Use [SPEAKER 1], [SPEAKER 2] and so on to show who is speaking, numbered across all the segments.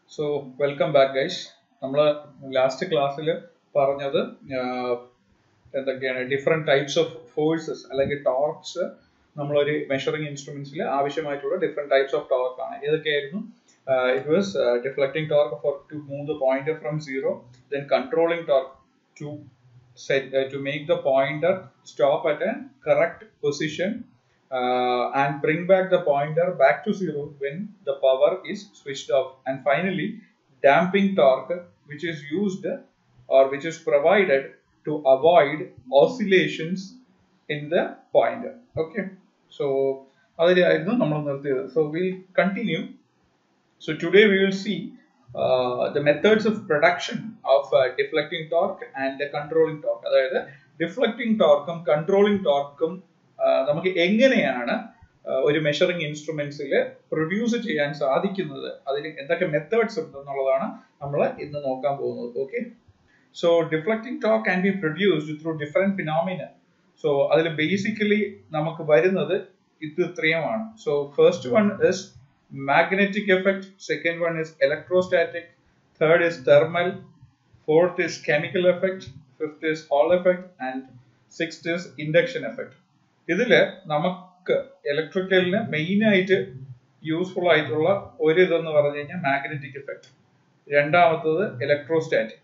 [SPEAKER 1] So welcome back guys നമ്മൾ last ക്ലാസ്സിൽ പറഞ്ഞത് ആഹ്, എന്തൊക്കെയാണ് ഡിഫറെന്റ് ടൈപ്സ് ഓഫ് ഫോഴ്സസ് അല്ലെങ്കിൽ ടോർക്സ് നമ്മളൊരു മെഷറിംഗ് ഇൻസ്ട്രുമെന്റ്സിൽ ആവശ്യമായിട്ടുള്ള ഡിഫറെന്റ് ടൈപ്സ് ഓഫ് ടോർക്ക് ആണ് ഏതൊക്കെയായിരുന്നു it was deflecting torque for to move the pointer from zero then controlling torque to set uh, to make the pointer stop at a correct position uh, and bring back the pointer back to zero when the power is switched off and finally damping torque which is used or which is provided to avoid oscillations in the pointer okay so അതിലായിരുന്നു നമ്മൾ നിർത്തിയത് so we'll continue so today we will see uh, the methods of production of uh, deflecting torque and the controlling torque. അതായത് deflecting ടോർക്കും controlling ടോർക്കും നമുക്ക് എങ്ങനെയാണ് uh, ഒരു measuring ഇൻസ്ട്രുമെന്റ്സിൽ produce ചെയ്യാൻ സാധിക്കുന്നത് അതിന് എന്തൊക്കെ മെത്തേഡ്സ് ഉണ്ട് എന്നുള്ളതാണ് നമ്മൾ ഇന്ന് നോക്കാൻ പോകുന്നത് okay so deflecting torque can be produced through different phenomena so അതിൽ ബേസിക്കലി നമുക്ക് വരുന്നത് ഇത് ഇത്രയുമാണ് so first one is magnetic effect second one is electrostatic third is thermal fourth is chemical effect fifth is hall effect and sixth is induction effect ഇതില് നമുക്ക് ഇലക്ട്രിക്കലിന് main ആയിട്ട് useful ആയിട്ടുള്ള ഒരു ഇതെന്ന് പറഞ്ഞു കഴിഞ്ഞാൽ മാഗ്നറ്റിക് എഫക്ട് രണ്ടാമത്തത് ഇലക്ട്രോസ്റ്റാറ്റിക്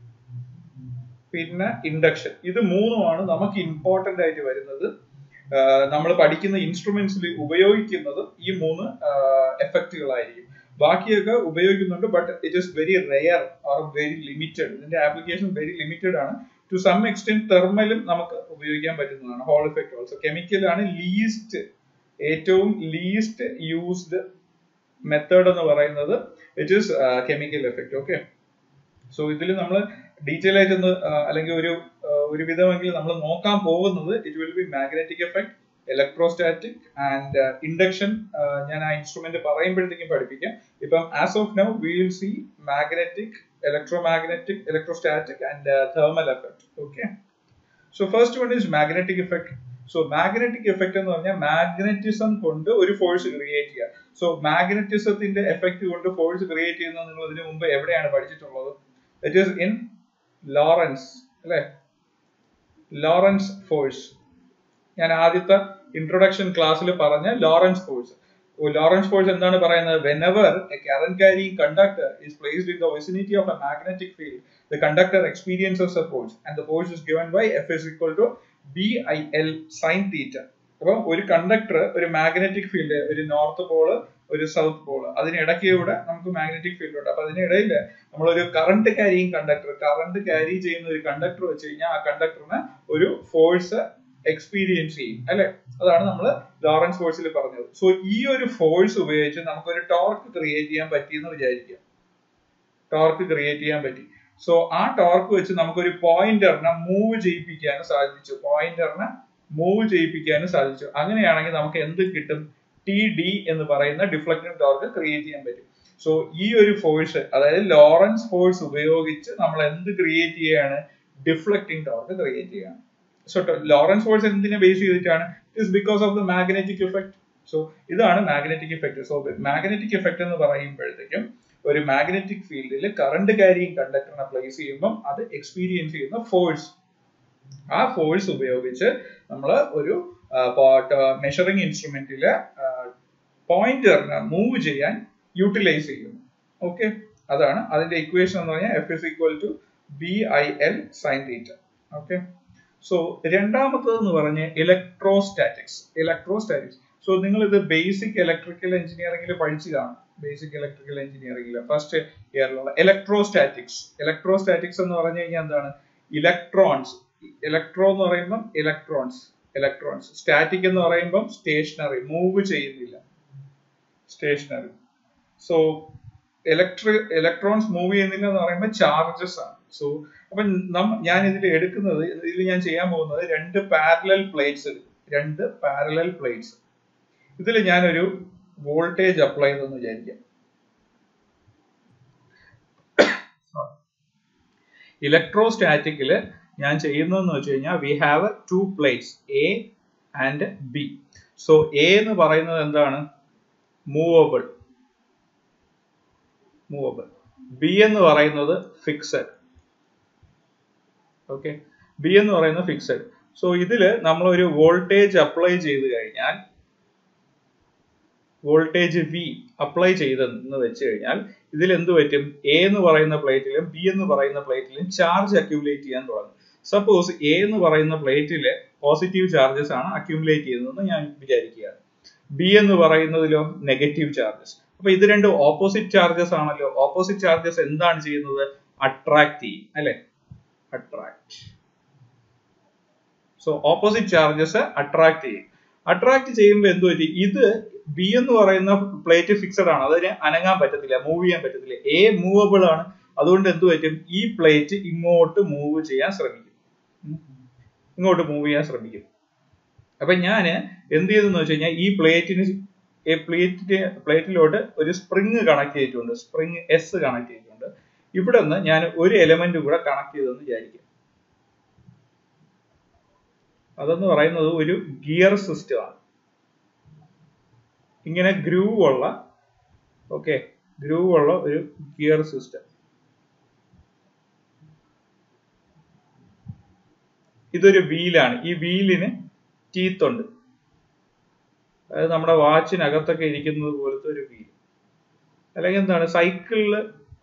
[SPEAKER 1] പിന്നെ ഇൻഡക്ഷൻ ഇത് മൂന്നുമാണ് നമുക്ക് ഇമ്പോർട്ടന്റ് ആയിട്ട് വരുന്നത് നമ്മൾ പഠിക്കുന്ന ഇൻസ്ട്രുമെന്റ്സിൽ ഉപയോഗിക്കുന്നത് ഈ മൂന്ന് എഫക്റ്റുകളായിരിക്കും ബാക്കിയൊക്കെ ഉപയോഗിക്കുന്നുണ്ട് but it is very rare or very limited ഇതിന്റെ ആപ്ലിക്കേഷൻ വെരി ലിമിറ്റഡ് ആണ് ടു സം എക്സ്റ്റെന്റ് തെർമലും നമുക്ക് ഉപയോഗിക്കാൻ പറ്റുന്നതാണ് ഹോൾ എഫക്ട് ഓൾസോ കെമിക്കലാണ് ലീസ്റ്റ് ഏറ്റവും ലീസ്റ്റ് യൂസ്ഡ് മെത്തേഡ് എന്ന് പറയുന്നത് it is chemical effect okay so ഇതിൽ നമ്മൾ ഡീറ്റെയിൽ ആയിട്ട് ഒന്ന് അല്ലെങ്കിൽ ഒരു ഒരു വിധമെങ്കിലും നമ്മൾ നോക്കാൻ പോകുന്നത് it will be magnetic effect electrostatic and induction ഞാൻ ആ ഇൻസ്ട്രുമെന്റ് പറയുമ്പോഴത്തേക്കും പഠിപ്പിക്കാം ഇപ്പം as of now we will see magnetic electromagnetic electrostatic and thermal effect okay so first one is magnetic effect so magnetic effect എന്ന് പറഞ്ഞാൽ magnetism കൊണ്ട് ഒരു force create ചെയ്യുക സോ മാഗ്നറ്റിസത്തിന്റെ എഫക്ട് കൊണ്ട് ഫോഴ്സ് ക്രിയേറ്റ് ചെയ്യുന്നത് നിങ്ങൾ ഇതിനു മുമ്പ് എവിടെയാണ് പഠിച്ചിട്ടുള്ളത് ഇറ്റ് ഈസ് ഇൻ ലോറൻസ് അല്ലെ ലോറൻസ് ഫോഴ്സ് ഞാൻ ആദ്യത്തെ ഇൻട്രൊഡക്ഷൻ ക്ലാസ്സിൽ പറഞ്ഞ ലോറൻസ് ഫോഴ്സ് ലോറൻസ് ഫോഴ്സ് എന്താണ് പറയുന്നത് whenever a current carrying conductor is placed in the vicinity of a magnetic field the conductor experiences a force and the force is given by F is equal to BIL sin theta അപ്പം ഒരു conductor ഒരു magnetic field ഒരു north pole ഒരു south pole അതിനിടയ്ക്കൂടെ നമുക്ക് magnetic field ഉണ്ട് അപ്പൊ അതിനിടയിൽ നമ്മളൊരു current carrying conductor current carry ചെയ്യുന്ന ഒരു കണ്ടക്ടർ വെച്ച് കഴിഞ്ഞാൽ ആ കണ്ടക്ടറിന് ഒരു ഫോഴ്സ് എക്സ്പീരിയൻസ് ചെയ്യും അല്ലെ അതാണ് നമ്മൾ ലോറൻസ് ഫോഴ്സിൽ പറഞ്ഞത് സോ ഈ ഒരു ഫോഴ്സ് ഉപയോഗിച്ച് നമുക്കൊരു ടോർക്ക് ക്രിയേറ്റ് ചെയ്യാൻ പറ്റിയെന്ന് വിചാരിക്കുക ടോർക്ക് ക്രിയേറ്റ് ചെയ്യാൻ പറ്റി സോ ആ ടോർക്ക് വെച്ച് നമുക്കൊരു പോയിന്ററിനെ മൂവ് ചെയ്യിപ്പിക്കാനും സാധിച്ചു പോയിന്ററിനെ മൂവ് ചെയ്യിപ്പിക്കാനും സാധിച്ചു അങ്ങനെയാണെങ്കിൽ നമുക്ക് എന്ത് കിട്ടും ടി ഡി എന്ന് പറയുന്ന ഡിഫ്ലക്റ്റിംഗ് ടോർക്ക് ക്രിയേറ്റ് ചെയ്യാൻ പറ്റും സോ ഈ ഒരു ഫോഴ്സ് അതായത് ലോറൻസ് ഫോഴ്സ് ഉപയോഗിച്ച് നമ്മൾ എന്ത് ക്രിയേറ്റ് ചെയ്യാണ് ഡിഫ്ലക്റ്റിംഗ് ടോർക്ക് ക്രിയേറ്റ് ചെയ്യാണ് സോ ലോറൻസ് ഫോഴ്സ് എന്തിനെ ബേസ് ചെയ്തിട്ടാണ് it because of the magnetic effect so ഇതാണ് magnetic effect so magnetic effect എന്ന് പറയുമ്പോഴത്തേക്കും ഒരു മാഗ്നറ്റിക് ഫീൽഡിൽ കറണ്ട് ക്യാരിങ് കണ്ടക്ടറിനെ പ്ലേസ് ചെയ്യുമ്പം അത് എക്സ്പീരിയൻസ് ചെയ്യുന്ന ഫോഴ്സ് ആ ഫോഴ്സ് ഉപയോഗിച്ച് നമ്മൾ ഒരു മെഷറിംഗ് ഇൻസ്ട്രുമെന്റില് പോയിന്ററിനെ മൂവ് ചെയ്യാൻ യൂട്ടിലൈസ് ചെയ്യുന്നു ഓക്കെ അതാണ് അതിന്റെ ഇക്വേഷൻ എന്ന് പറഞ്ഞാൽ F is equal to B I L sine theta okay so രണ്ടാമത്തത് എന്ന് പറഞ്ഞ ഇലക്ട്രോസ്റ്റാറ്റിക്സ് ഇലക്ട്രോസ്റ്റാറ്റിക്സ് സോ നിങ്ങൾ ഇത് ബേസിക് ഇലക്ട്രിക്കൽ എഞ്ചിനീയറിംഗിൽ പഠിച്ചു കാണും ബേസിക് ഇലക്ട്രിക്കൽ എഞ്ചിനീയറിംഗിൽ ഫസ്റ്റ് ഇയറിലുള്ള ഇലക്ട്രോസ്റ്റാറ്റിക്സ് ഇലക്ട്രോസ്റ്റാറ്റിക്സ് എന്ന് പറഞ്ഞു കഴിഞ്ഞാൽ എന്താണ് ഇലക്ട്രോൺസ് ഇലക്ട്രോ എന്ന് പറയുമ്പോൾ ഇലക്ട്രോൺസ് ഇലക്ട്രോൺസ് സ്റ്റാറ്റിക് എന്ന് പറയുമ്പോൾ സ്റ്റേഷനറി മൂവ് ചെയ്യുന്നില്ല സ്റ്റേഷനറി സോ ഇലക്ട്രി ഇലക്ട്രോൺസ് മൂവ് ചെയ്യുന്നില്ല എന്ന് പറയുമ്പോൾ ചാർജസ് ആണ് സോ അപ്പൊ ഞാൻ ഇതിൽ എടുക്കുന്നത് ഇതിൽ ഞാൻ ചെയ്യാൻ പോകുന്നത് രണ്ട് പാരലൽ പ്ലേറ്റ്സ് എടുക്കും രണ്ട് പാരലൽ പ്ലേറ്റ്സ് ഇതിൽ ഞാനൊരു വോൾട്ടേജ് അപ്ലൈ ചെയ്തെന്ന് വിചാരിക്കാം ഇലക്ട്രോസ്റ്റാറ്റിക്കില് ഞാൻ ചെയ്യുന്നതെന്ന് വെച്ച് കഴിഞ്ഞാൽ we have two plates A and B so A എന്ന് പറയുന്നത് എന്താണ് മൂവബിൾ മൂവബിൾ ബി എന്ന് പറയുന്നത് ഫിക്സഡ് ഓക്കെ ബി എന്ന് പറയുന്നത് ഫിക്സഡ് സോ ഇതില് നമ്മൾ ഒരു വോൾട്ടേജ് അപ്ലൈ ചെയ്ത് കഴിഞ്ഞാൽ വോൾട്ടേജ് വി അപ്ലൈ ചെയ്തെന്ന് വെച്ച് കഴിഞ്ഞാൽ ഇതിൽ എന്ത് പറ്റും എ എന്ന് പറയുന്ന പ്ലേറ്റിലും ബി എന്ന് പറയുന്ന പ്ലേറ്റിലും ചാർജ് അക്യുമുലേറ്റ് ചെയ്യാൻ തുടങ്ങും സപ്പോസ് എ എന്ന് പറയുന്ന പ്ലേറ്റില് പോസിറ്റീവ് ചാർജസ് ആണ് അക്യുമുലേറ്റ് ചെയ്യുന്നതെന്ന് ഞാൻ വിചാരിക്കുകയാണ് ബി എന്ന് പറയുന്നതിലോ നെഗറ്റീവ് ചാർജസ് അപ്പൊ ഇത് രണ്ട് ഓപ്പോസിറ്റ് ചാർജസ് ആണല്ലോ ഓപ്പോസിറ്റ് ചാർജസ് എന്താണ് ചെയ്യുന്നത് അട്രാക്ട് ചെയ്യും അല്ലെ attract so opposite charges attract ചെയ്യും അട്രാക്ട് ചെയ്യുമ്പോൾ എന്ത് പറ്റി ഇത് ബി എന്ന് പറയുന്ന പ്ലേറ്റ് ഫിക്സഡ് ആണ് അതിന് അനങ്ങാൻ പറ്റത്തില്ല മൂവ് ചെയ്യാൻ പറ്റത്തില്ല എ മൂവബിൾ ആണ് അതുകൊണ്ട് എന്ത് പറ്റും ഈ പ്ലേറ്റ് ഇങ്ങോട്ട് മൂവ് ചെയ്യാൻ ശ്രമിക്കും ഇങ്ങോട്ട് മൂവ് ചെയ്യാൻ ശ്രമിക്കും അപ്പൊ ഞാൻ എന്ത് ചെയ്തെന്ന് വെച്ച് കഴിഞ്ഞാൽ ഈ പ്ലേറ്റിന് പ്ലേറ്റിന്റെ പ്ലേറ്റിലോട്ട് ഒരു സ്പ്രിങ് കണക്ട് ചെയ്തിട്ടുണ്ട് സ്പ്രിങ് എസ് കണക്ട് ചെയ്തിട്ടുണ്ട് ഇവിടെ നിന്ന് ഞാൻ ഒരു എലമെന്റ് കൂടെ കണക്ട് ചെയ്തെന്ന് വിചാരിക്കും അതെന്ന് പറയുന്നത് ഒരു ഗിയർ സിസ്റ്റം ആണ് ഇങ്ങനെ ഗ്രൂവ് ഉള്ള ഓക്കെ ഗ്രൂവ് ഉള്ള ഒരു ഗിയർ സിസ്റ്റം ഇതൊരു വീലാണ് ഈ വീലിന് ടീത്ത് ഉണ്ട് അതായത് നമ്മുടെ വാച്ചിനകത്തൊക്കെ ഇരിക്കുന്നത് പോലത്തെ ഒരു വീൽ അല്ലെങ്കിൽ എന്താണ് സൈക്കിളില്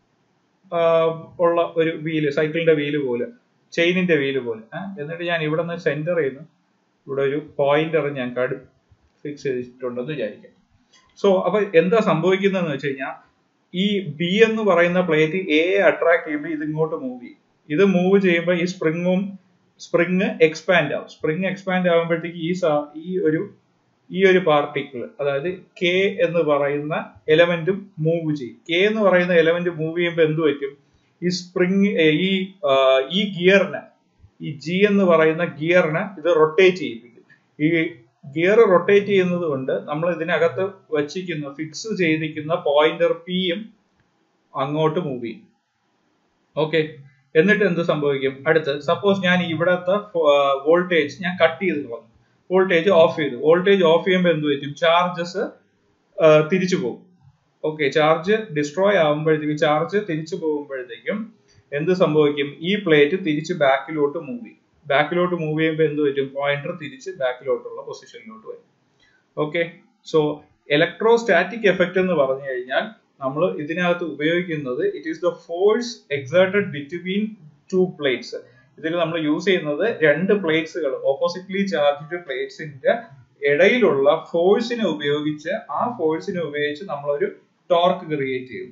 [SPEAKER 1] ഉള്ള ഒരു വീല് സൈക്കിളിന്റെ വീല് പോലെ ചെയിനിന്റെ വീല് പോലെ എന്നിട്ട് ഞാൻ ഇവിടെ നിന്ന് സെന്റർ ചെയ്യുന്നു ഇവിടെ ഒരു പോയിന്റർ ഞാൻ കടു ഫിക്സ് ചെയ്തിട്ടുണ്ടെന്ന് വിചാരിക്കാം സോ അപ്പൊ എന്താ സംഭവിക്കുന്നതെന്ന് വെച്ച് കഴിഞ്ഞാൽ ഈ ബി എന്ന് പറയുന്ന പ്ലേറ്റ് എ അട്രാക്ട് ചെയ്യുമ്പോൾ ഇത് ഇങ്ങോട്ട് മൂവ് ചെയ്യും ഇത് മൂവ് ചെയ്യുമ്പോൾ ഈ സ്പ്രിങ്ങും സ്പ്രിങ് എക്സ്പാൻഡ് ആവും സ്പ്രിങ് എക്സ്പാൻഡ് ആകുമ്പോഴത്തേക്ക് ഈ ഈ ഒരു ഈ ഒരു പാർട്ടിക്കിൾ അതായത് കെ എന്ന് പറയുന്ന എലമെന്റും മൂവ് ചെയ്യും കെ എന്ന് പറയുന്ന എലമെന്റ് മൂവ് ചെയ്യുമ്പോൾ എന്ത് പറ്റും ഈ സ്പ്രിങ് ഈ ഈ ഗിയറിന് ഈ ജി എന്ന് പറയുന്ന ഗിയറിന് ഇത് റൊട്ടേറ്റ് ചെയ്യിപ്പിക്കും ഈ ഗിയർ റൊട്ടേറ്റ് ചെയ്യുന്നത് കൊണ്ട് നമ്മൾ ഇതിനകത്ത് വച്ചിരിക്കുന്ന ഫിക്സ് ചെയ്തിരിക്കുന്ന പോയിന്റർ പിയും അങ്ങോട്ട് മൂവ് ചെയ്യും ഓക്കെ എന്നിട്ട് എന്ത് സംഭവിക്കും അടുത്ത് സപ്പോസ് ഞാൻ ഇവിടത്തെ വോൾട്ടേജ് ഞാൻ കട്ട് ചെയ്ത് കളഞ്ഞു വോൾട്ടേജ് ഓഫ് ചെയ്തു വോൾട്ടേജ് ഓഫ് ചെയ്യുമ്പോൾ എന്ത് പറ്റും ചാർജസ് തിരിച്ചു പോകും ഓക്കെ ചാർജ് ഡിസ്ട്രോയ് ആകുമ്പോഴത്തേക്കും ചാർജ് തിരിച്ചു പോകുമ്പോഴത്തേക്കും എന്ത് സംഭവിക്കും ഈ പ്ലേറ്റ് തിരിച്ച് ബാക്കിലോട്ട് മൂവ് ചെയ്യും ബാക്കിലോട്ട് മൂവ് ചെയ്യുമ്പോൾ എന്ത് പറ്റും പോയിന്റർ തിരിച്ച് ബാക്കിലോട്ടുള്ള പൊസിഷനിലോട്ട് വരും ഓക്കെ സോ ഇലക്ട്രോസ്റ്റാറ്റിക് എഫക്റ്റ് എന്ന് പറഞ്ഞു കഴിഞ്ഞാൽ നമ്മൾ ഇതിനകത്ത് ഉപയോഗിക്കുന്നത് it is the force exerted between two plates ഇതിൽ നമ്മൾ യൂസ് ചെയ്യുന്നത് രണ്ട് പ്ലേറ്റ്സുകൾ ഓപ്പോസിറ്റ്ലി ചാർജ്ഡ് പ്ലേറ്റ്സിന്റെ ഇടയിലുള്ള ഫോഴ്സിനെ ഉപയോഗിച്ച് ആ ഫോഴ്സിനെ ഉപയോഗിച്ച് നമ്മളൊരു ടോർക്ക് ക്രിയേറ്റ് ചെയ്യും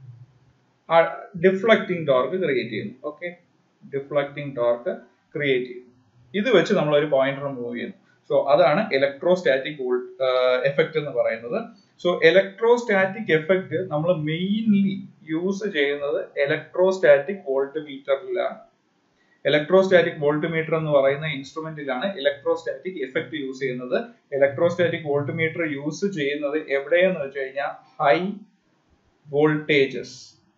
[SPEAKER 1] ഡിഫ്ലക്റ്റിംഗ് ടോർക്ക് ക്രിയേറ്റ് ചെയ്യുന്നു ഓക്കെ ഡിഫ്ലക്റ്റിംഗ് ടോർക്ക് ക്രിയേറ്റ് ചെയ്യും ഇത് വെച്ച് നമ്മൾ ഒരു പോയിന്റർ മൂവ് ചെയ്യുന്നു സോ അതാണ് ഇലക്ട്രോസ്റ്റാറ്റിക് എഫക്റ്റ് എന്ന് പറയുന്നത് സോ ഇലക്ട്രോസ്റ്റാറ്റിക് എഫക്റ്റ് നമ്മൾ മെയിൻലി യൂസ് ചെയ്യുന്നത് ഇലക്ട്രോസ്റ്റാറ്റിക് വോൾട്ട് മീറ്ററിലാണ് ഇലക്ട്രോസ്റ്റാറ്റിക് വോൾട്ട് മീറ്റർ എന്ന് പറയുന്ന ഇൻസ്ട്രുമെന്റിലാണ് ഇലക്ട്രോസ്റ്റാറ്റിക് എഫക്റ്റ് യൂസ് ചെയ്യുന്നത് ഇലക്ട്രോസ്റ്റാറ്റിക് വോൾട്ട് മീറ്റർ യൂസ് ചെയ്യുന്നത് എവിടെയെന്ന് വെച്ച് കഴിഞ്ഞാൽ ഹൈ വോൾട്ടേജസ്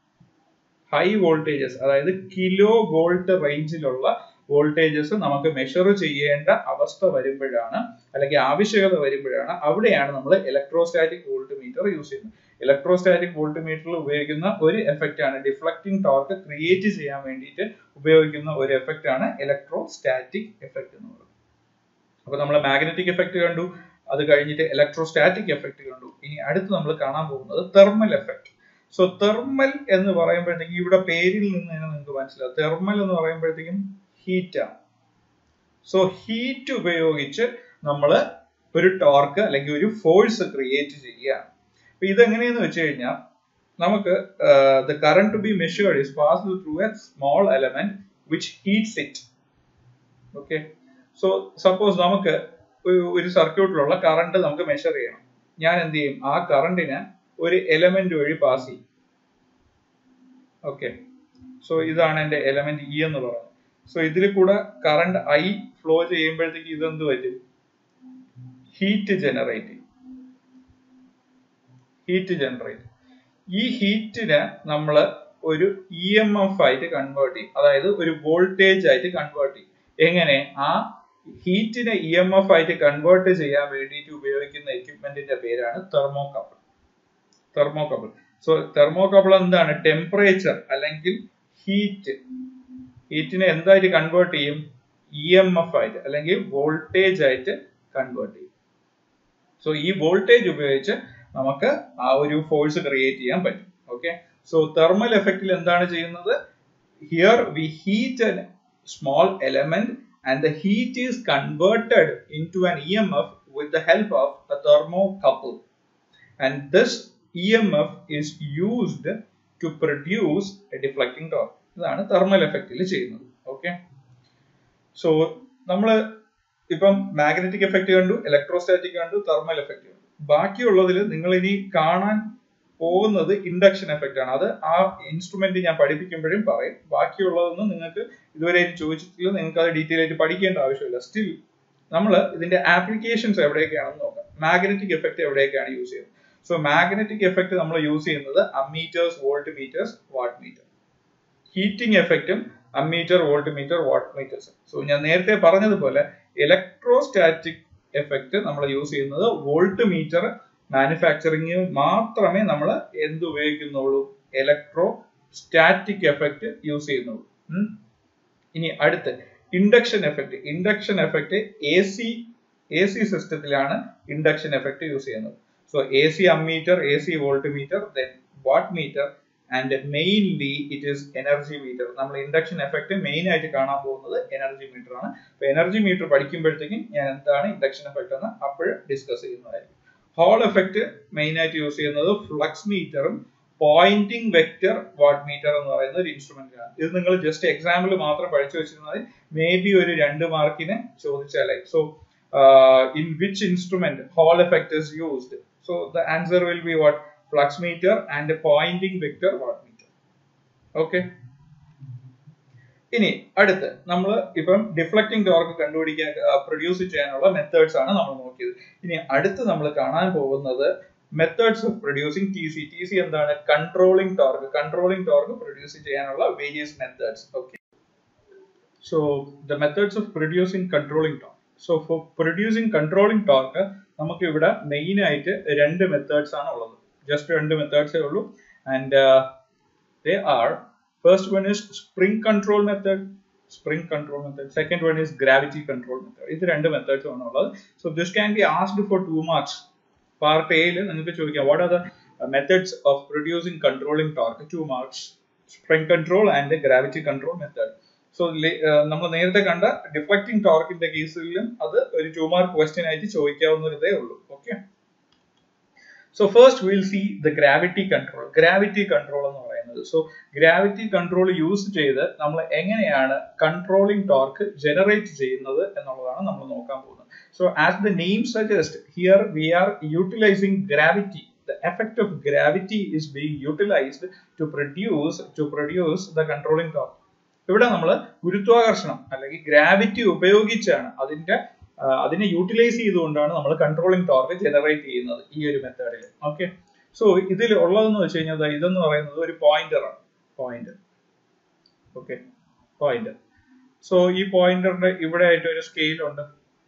[SPEAKER 1] ഹൈ വോൾട്ടേജസ് അതായത് കിലോ വോൾട്ട് റേഞ്ചിലുള്ള വോൾട്ടേജസ് നമുക്ക് മെഷർ ചെയ്യേണ്ട അവസ്ഥ വരുമ്പോഴാണ് അല്ലെങ്കിൽ ആവശ്യകത വരുമ്പോഴാണ് അവിടെയാണ് നമ്മൾ ഇലക്ട്രോസ്റ്റാറ്റിക് വോൾട്ട് മീറ്റർ യൂസ് ചെയ്യുന്നത് ഇലക്ട്രോസ്റ്റാറ്റിക് വോൾട്ട് മീറ്ററിൽ ഉപയോഗിക്കുന്ന ഒരു എഫക്റ്റ് ആണ് ഡിഫ്ലക്റ്റിംഗ് ടോർക്ക് ക്രിയേറ്റ് ചെയ്യാൻ വേണ്ടിയിട്ട് ഉപയോഗിക്കുന്ന ഒരു എഫക്റ്റ് ആണ് ഇലക്ട്രോസ്റ്റാറ്റിക് എഫക്റ്റ് എന്ന് പറയുന്നത് അപ്പൊ നമ്മൾ മാഗ്നറ്റിക് എഫക്റ്റ് കണ്ടു അത് കഴിഞ്ഞിട്ട് ഇലക്ട്രോസ്റ്റാറ്റിക് എഫക്റ്റ് കണ്ടു ഇനി അടുത്ത് നമ്മൾ കാണാൻ പോകുന്നത് തെർമൽ എഫക്റ്റ് സോ തെർമൽ എന്ന് പറയുമ്പോഴത്തേക്കും ഇവിടെ പേരിൽ നിന്ന് തന്നെ നിങ്ങൾക്ക് മനസ്സിലാവും തെർമൽ എന്ന് പറയുമ്പോഴത്തേക്കും ഹീറ്റ് ആണ് സോ ഹീറ്റ് ഉപയോഗിച്ച് നമ്മൾ ഒരു ടോർക്ക് അല്ലെങ്കിൽ ഒരു ഫോഴ്സ് ക്രിയേറ്റ് ചെയ്യുകയാണ് അപ്പൊ ഇതെങ്ങനെയെന്ന് വെച്ച് കഴിഞ്ഞാൽ നമുക്ക് the current to be measured is passed through a small element which heats it okay so suppose നമുക്ക് ഒരു സർക്യൂട്ടിലുള്ള കറണ്ട് നമുക്ക് മെഷർ ചെയ്യണം ഞാൻ എന്ത് ചെയ്യും ആ കറണ്ടിനെ ഒരു എലമെന്റ് വഴി പാസ് ചെയ്യും ഓക്കെ സോ ഇതാണ് എന്റെ എലമെന്റ് ഇ എന്ന് പറയുന്നത് സോ ഇതിൽ കൂടെ കറണ്ട് ഐ ഫ്ലോ ചെയ്യുമ്പോഴത്തേക്ക് ഇതെന്ത് പറ്റും ഹീറ്റ് ജനറേറ്റ് ചെയ്യും ഹീറ്റ് ജനറേറ്റ് ഈ ഹീറ്റിനെ നമ്മൾ ഒരു ഇ എം എഫ് ആയിട്ട് കൺവേർട്ട് ചെയ്യും അതായത് ഒരു വോൾട്ടേജ് ആയിട്ട് കൺവേർട്ട് ചെയ്യും എങ്ങനെ ആ ഹീറ്റിനെ ഇ എം എഫ് ആയിട്ട് കൺവേർട്ട് ചെയ്യാൻ വേണ്ടിയിട്ട് ഉപയോഗിക്കുന്ന എക്യുപ്മെന്റിന്റെ പേരാണ് തെർമോകപ്പിൾ തെർമോകപ്പിൾ സോ തെർമോകപ്പിൾ എന്താണ് ടെമ്പറേച്ചർ അല്ലെങ്കിൽ ഹീറ്റ് ഹീറ്റിനെ എന്തായിട്ട് കൺവേർട്ട് ചെയ്യും ഇ എം എഫ് ആയിട്ട് അല്ലെങ്കിൽ വോൾട്ടേജ് ആയിട്ട് കൺവേർട്ട് ചെയ്യും സോ ഈ വോൾട്ടേജ് ഉപയോഗിച്ച് നമുക്ക് ആ ഒരു ഫോഴ്സ് ക്രിയേറ്റ് ചെയ്യാൻ പറ്റും ഓക്കെ സോ തെർമൽ എഫക്റ്റിൽ എന്താണ് ചെയ്യുന്നത് here we heat a small element and the heat is converted into an E M F with the help of a thermocouple and this E M F is used to produce a deflecting torque ഇതാണ് തെർമൽ എഫക്റ്റിൽ ചെയ്യുന്നത് okay so നമ്മൾ ഇപ്പം magnetic effect കണ്ടു electrostatic കണ്ടു thermal effect കണ്ടു ബാക്കിയുള്ളതിൽ നിങ്ങൾ ഇനി കാണാൻ പോകുന്നത് ഇൻഡക്ഷൻ എഫക്റ്റ് ആണ് അത് ആ ഇൻസ്ട്രുമെന്റ് ഞാൻ പഠിപ്പിക്കുമ്പോഴും പറയും ബാക്കിയുള്ളതൊന്നും നിങ്ങൾക്ക് ഇതുവരെ ചോദിച്ചിട്ടില്ല നിങ്ങൾക്ക് അത് ഡീറ്റെയിൽ ആയിട്ട് പഠിക്കേണ്ട ആവശ്യമില്ല സ്റ്റിൽ നമ്മൾ ഇതിന്റെ ആപ്ലിക്കേഷൻസ് എവിടെയൊക്കെയാണെന്ന് നോക്കാം മാഗ്നറ്റിക് എഫക്റ്റ് എവിടെയൊക്കെയാണ് യൂസ് ചെയ്യുന്നത് സോ മാഗ്നറ്റിക് എഫക്റ്റ് നമ്മൾ യൂസ് ചെയ്യുന്നത് ammeters volt meters watt meter heating എഫക്റ്റും ammeter volt meter watt meters so ഞാൻ നേരത്തെ പറഞ്ഞതുപോലെ ഇലക്ട്രോസ്റ്റാറ്റിക് എഫക്റ്റ് നമ്മൾ യൂസ് ചെയ്യുന്നത് വോൾട്ട് മീറ്റർ മാനുഫാക്ചറിംഗ് മാത്രമേ നമ്മൾ എന്ത് ഉപയോഗിക്കുന്നുള്ളൂ ഇലക്ട്രോ സ്റ്റാറ്റിക് എഫക്റ്റ് യൂസ് ചെയ്യുന്നുള്ളൂ ഇനി അടുത്ത് induction effect induction effect A C A C സിസ്റ്റത്തിലാണ് ഇൻഡക്ഷൻ എഫക്റ്റ് യൂസ് ചെയ്യുന്നത് so A C ammeter A C volt meter then watt meter and mainly it is energy meter നമ്മൾ induction effect main ആയിട്ട് കാണാൻ പോകുന്നത് energy meter ആണ് അപ്പൊ energy meter പഠിക്കുമ്പോഴത്തേക്കും ഞാൻ എന്താണ് ഇൻഡക്ഷൻ എഫക്റ്റ് എന്ന് അപ്പോൾ ഡിസ്കസ് ചെയ്യുന്നതായിരിക്കും ഹോൾ എഫക്റ്റ് മെയിൻ ആയിട്ട് യൂസ് ചെയ്യുന്നത് ഫ്ലക്സ് മീറ്ററും പോയിന്റിംഗ് വെക്ടർ വാട്ട് മീറ്റർ എന്ന് പറയുന്ന ഒരു ഇൻസ്ട്രുമെന്റ് ആണ് ഇത് നിങ്ങൾ ജസ്റ്റ് എക്സാമ്പിൾ മാത്രം പഠിച്ചു വെച്ചിരുന്നാൽ മേ ബി ഒരു രണ്ട് മാർക്കിന് ചോദിച്ചാലേ so in which instrument Hall effect is used so the answer will be what flux meter and Poynting vector watt meter okay ഇനി അടുത്ത് നമ്മൾ ഇപ്പം ഡിഫ്ലക്റ്റിംഗ് ടോർക്ക് കണ്ടുപിടിക്കാൻ പ്രൊഡ്യൂസ് ചെയ്യാനുള്ള മെത്തേഡ്സ് ആണ് നമ്മൾ നോക്കിയത് ഇനി അടുത്ത് നമ്മൾ കാണാൻ പോകുന്നത് methods of producing T C T C എന്താണ് controlling torque controlling torque produce ചെയ്യാനുള്ള various methods okay so the methods of producing controlling torque so four producing controlling torque നമുക്ക് ഇവിടെ മെയിൻ ആയിട്ട് രണ്ട് മെത്തേഡ്സ് ആണ് ഉള്ളത് ജസ്റ്റ് രണ്ട് മെത്തേഡ്സേ ഉള്ളൂ and they are First one is spring control method, spring control method. Second one is gravity control method. ഇത് രണ്ട് മെത്തേഡ്സ് ആണ് ഉള്ളത് so this can be asked for two marks part എയിൽ നിങ്ങൾക്ക് ചോദിക്കാം what are the methods of producing controlling torque two marks spring control and gravity control method so നമ്മൾ നേരത്തെ കണ്ട ഡിഫ്ലക്റ്റിംഗ് ടോർക്കിന്റെ കേസിലും അത് ഒരു ടു മാർക്ക് ക്വസ്റ്റ്യൻ ആയിട്ട് ചോദിക്കാവുന്നതേ ഉള്ളൂ okay so first will see the gravity control gravity control എന്ന് പറയുന്നത് സോ ഗ്രാവിറ്റി കൺട്രോൾ യൂസ് ചെയ്ത് നമ്മൾ എങ്ങനെയാണ് കൺട്രോളിംഗ് ടോർക്ക് ജനറേറ്റ് ചെയ്യുന്നത് എന്നുള്ളതാണ് നമ്മൾ നോക്കാൻ പോകുന്നത് so as the name suggest here we are utilizing gravity the effect of gravity is being utilized to produce to produce the controlling torque ഇവിടെ നമ്മൾ ഗുരുത്വാകർഷണം അല്ലെങ്കിൽ ഗ്രാവിറ്റി ഉപയോഗിച്ചാണ് അതിന്റെ അതിനെ യൂട്ടിലൈസ് ചെയ്തുകൊണ്ടാണ് നമ്മൾ കൺട്രോളിംഗ് ടോർക്ക് ജനറേറ്റ് ചെയ്യുന്നത് ഈ ഒരു മെത്തേഡിൽ ഓക്കെ സോ ഇതിൽ ഉള്ളതെന്ന് വെച്ച് കഴിഞ്ഞാൽ ഇതെന്ന് പറയുന്നത് ഒരു പോയിന്റർ ആണ് പോയിന്റർ ഓക്കെ പോയിന്റർ സോ ഈ പോയിന്ററിന്റെ ഇവിടെ ആയിട്ട് ഒരു സ്കെയിൽ ഉണ്ട്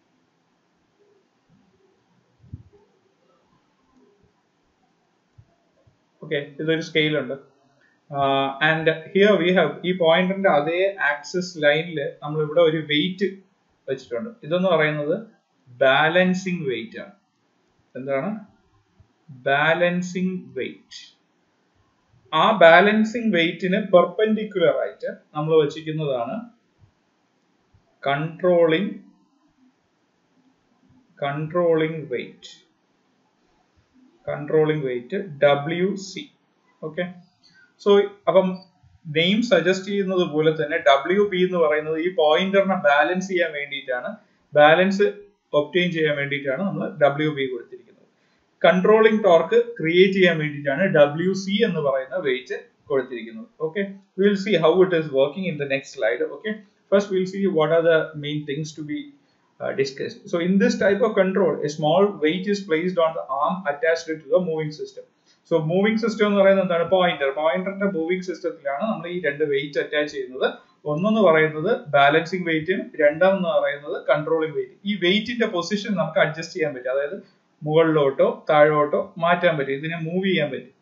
[SPEAKER 1] ഓക്കെ ഇതൊരു സ്കെയിൽ ഉണ്ട് ആൻഡ് ഹിയർ വി ഹാവ് ഈ പോയിന്റിന്റെ അതേ ആക്സിസ് ലൈനിൽ നമ്മൾ ഇവിടെ ഒരു വെയിറ്റ് വെച്ചിട്ടുണ്ട് ഇതെന്ന് പറയുന്നത് ബാലൻസിങ് വെയിറ്റ് ആണ് എന്താണ് ബാലൻസിങ് വെയിറ്റ് ആ ബാലൻസിങ് വെയിറ്റിന് പെർപെൻഡിക്കുലർ ആയിട്ട് നമ്മൾ വെച്ചിരിക്കുന്നതാണ് controlling controlling weight controlling weight W C okay so അപ്പം നെയിം സജസ്റ്റ് ചെയ്യുന്നത് പോലെ തന്നെ ഡബ്ല്യു പി എന്ന് പറയുന്നത് ഈ പോയിന്ററിനെ ബാലൻസ് ചെയ്യാൻ വേണ്ടിയിട്ടാണ് ബാലൻസ് ഒപ്റ്റെയിൻ ചെയ്യാൻ വേണ്ടിയിട്ടാണ് നമ്മൾ ഡബ്ല്യു പി കൊടുത്തിരിക്കുന്നത് കൺട്രോളിംഗ് ടോർക്ക് ക്രിയേറ്റ് ചെയ്യാൻ വേണ്ടിയിട്ടാണ് ഡബ്ല്യു സി എന്ന് പറയുന്ന വെയിറ്റ് കൊടുത്തിരിക്കുന്നത് okay will see how it is working in the next slide okay first will see what are the main things to be Uh, discussed. So in this type of control, a small weight is placed on the arm attached to the moving system. So moving system എന്ന് പറയുന്നത് എന്താണ് pointer പോയിന്ററിന്റെ moving സിസ്റ്റത്തിലാണ് നമ്മൾ ഈ രണ്ട് wait attach ചെയ്യുന്നത് ഒന്നെന്ന് പറയുന്നത് balancing വെയിറ്റും രണ്ടാമെന്ന് പറയുന്നത് കൺട്രോളിംഗ് വെയിറ്റ് ഈ വെയിറ്റിന്റെ പൊസിഷൻ നമുക്ക് അഡ്ജസ്റ്റ് ചെയ്യാൻ പറ്റും അതായത് മുകളിലോട്ടോ താഴോട്ടോ മാറ്റാൻ പറ്റും ഇതിനെ മൂവ് ചെയ്യാൻ പറ്റും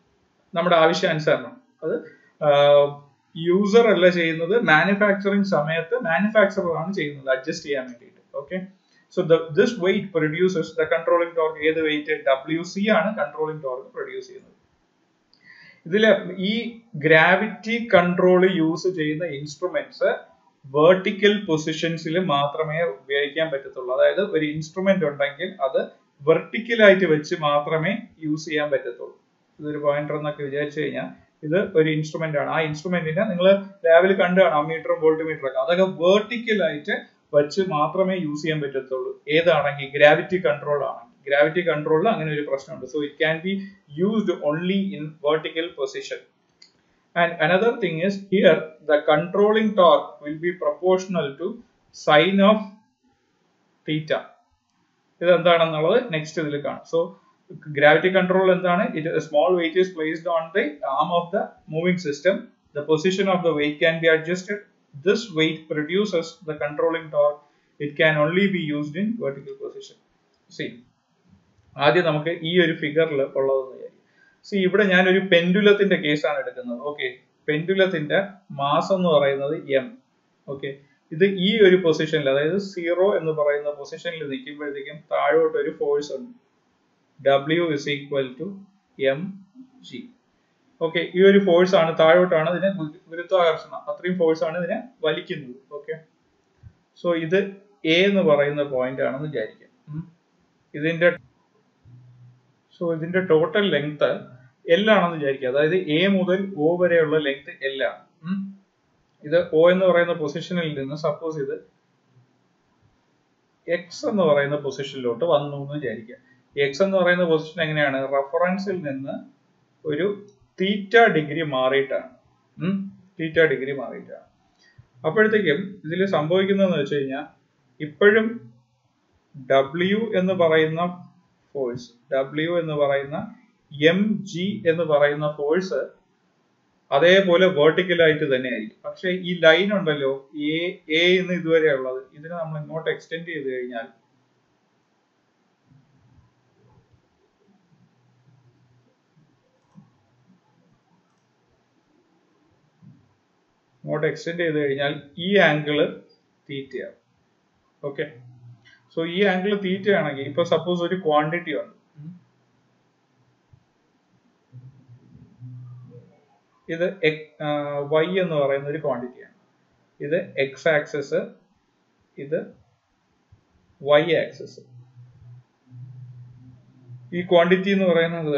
[SPEAKER 1] നമ്മുടെ ആവശ്യാനുസരണം അത് യൂസർ അല്ല ചെയ്യുന്നത് മാനുഫാക്ചറിങ് സമയത്ത് മാനുഫാക്ചറർ ആണ് ചെയ്യുന്നത് അഡ്ജസ്റ്റ് ചെയ്യാൻ വേണ്ടിയിട്ട് okay so this weight produces the controlling torque ഏത് വെയിറ്റ് ഡബ്ല്യു സി ആണ് കൺട്രോളിംഗ് ടോർക്ക് പ്രൊഡ്യൂസ് ചെയ്യുന്നത് ഇതിൽ ഈ ഗ്രാവിറ്റി കൺട്രോൾ യൂസ് ചെയ്യുന്ന ഇൻസ്ട്രുമെന്റ്സ് വെർട്ടിക്കൽ പൊസിഷൻസിൽ മാത്രമേ ഉപയോഗിക്കാൻ പറ്റത്തുള്ളൂ അതായത് ഒരു ഇൻസ്ട്രുമെന്റ് ഉണ്ടെങ്കിൽ അത് വെർട്ടിക്കലായിട്ട് വെച്ച് മാത്രമേ യൂസ് ചെയ്യാൻ പറ്റത്തുള്ളൂ ഇതൊരു പോയിന്റർ എന്നൊക്കെ വിചാരിച്ചു കഴിഞ്ഞാൽ ഇത് ഒരു ഇൻസ്ട്രുമെന്റ് ആണ് ആ ഇൻസ്ട്രുമെന്റിനെ നിങ്ങൾ ലാബിൽ കണ്ടു കാണാം അമ്മീറ്ററും വോൾട്ട് മീറ്ററും ഒക്കെ അതൊക്കെ വെർട്ടിക്കലായിട്ട് വെച്ച് മാത്രമേ യൂസ് ചെയ്യാൻ പറ്റത്തുള്ളൂ ഏതാണെങ്കിൽ ഗ്രാവിറ്റി കൺട്രോൾ ആണെങ്കിൽ ഗ്രാവിറ്റി കൺട്രോളിൽ അങ്ങനെ ഒരു പ്രശ്നമുണ്ട് so it can be used only in vertical position and another thing is here the controlling torque will be proportional to sine of theta ഇതെന്താണെന്നുള്ളത് നെക്സ്റ്റ് ഇതിൽ കാണാം സോ ഗ്രാവിറ്റി കൺട്രോൾ എന്താണ് it small weight is placed on the arm of the moving system the position of the weight can be adjusted this weight produces the controlling torque it can only be used in vertical position see ആദ്യം നമുക്ക് ഈ ഒരു ഫിഗറിൽ ഉള്ളതെന്ന് വിചാരിക്കും C ഇവിടെ ഞാൻ ഒരു പെൻഡുലത്തിന്റെ കേസാണ് എടുക്കുന്നത് ഓക്കെ പെൻഡുലത്തിന്റെ മാസം എന്ന് പറയുന്നത് എം ഓക്കെ ഇത് ഈ ഒരു പൊസിഷനിൽ അതായത് സീറോ എന്ന് പറയുന്ന പൊസിഷനിൽ നിൽക്കുമ്പോഴത്തേക്കും താഴോട്ട് ഒരു ഫോഴ്സ് ഉണ്ട് W is equal to M G okay ഈ ഒരു ഫോഴ്സ് ആണ് താഴോട്ടാണ് ഇതിനെ ഗുരുത്വാകർഷണം അത്രയും ഫോഴ്സ് ആണ് ഇതിനെ വലിക്കുന്നത് ഓക്കെ സോ ഇത് എ എന്ന് പറയുന്ന പോയിന്റ് ആണെന്ന് വിചാരിക്കാം ഇതിന്റെ സോ ഇതിന്റെ ടോട്ടൽ ലെങ്ത് എൽ ആണെന്ന് വിചാരിക്കുക അതായത് എ മുതൽ ഒ വരെയുള്ള ലെങ്ത് എൽ ആണ് ഇത് ഒ എന്ന് പറയുന്ന പൊസിഷനിൽ നിന്ന് സപ്പോസ് ഇത് എക്സ് എന്ന് പറയുന്ന പൊസിഷനിലോട്ട് വന്നു എന്ന് വിചാരിക്കുക എക്സ് എന്ന് പറയുന്ന പൊസിഷൻ എങ്ങനെയാണ് റഫറൻസിൽ നിന്ന് ഒരു തീറ്റ ഡിഗ്രി മാറിയിട്ടാണ് തീറ്റ ഡിഗ്രി മാറിയിട്ടാണ് അപ്പോഴത്തേക്കും ഇതിൽ സംഭവിക്കുന്നതെന്ന് വെച്ച് കഴിഞ്ഞാൽ ഇപ്പോഴും ഡബ്ല്യു എന്ന് പറയുന്ന ഫോഴ്സ് ഡബ്ല്യു എന്ന് പറയുന്ന എം ജി എന്ന് പറയുന്ന ഫോഴ്സ് അതേപോലെ വെർട്ടിക്കലായിട്ട് തന്നെ ആയിരിക്കും പക്ഷെ ഈ ലൈൻ ഉണ്ടല്ലോ എ എ എന്ന് ഇതുവരെ ഉള്ളത് ഇതിനെ നമ്മൾ ഇങ്ങോട്ട് എക്സ്റ്റെൻഡ് ചെയ്ത് കഴിഞ്ഞാൽ ഇങ്ങോട്ട് എക്സ്റ്റെൻഡ് ചെയ്ത് കഴിഞ്ഞാൽ ഈ ആംഗിള് തീറ്റയാണ് ഓക്കെ സോ ഈ ആംഗിൾ തീറ്റ ആണെങ്കിൽ ഇപ്പൊ സപ്പോസ് ഒരു ക്വാണ്ടിറ്റി ഉണ്ട് ഇത് വൈ എന്ന് പറയുന്ന ഒരു ക്വാണ്ടിറ്റിയാണ് ഇത് എക്സ് ആക്സസ് ഇത് വൈ ആക്സസ് ഈ ക്വാണ്ടിറ്റി എന്ന് പറയുന്നത്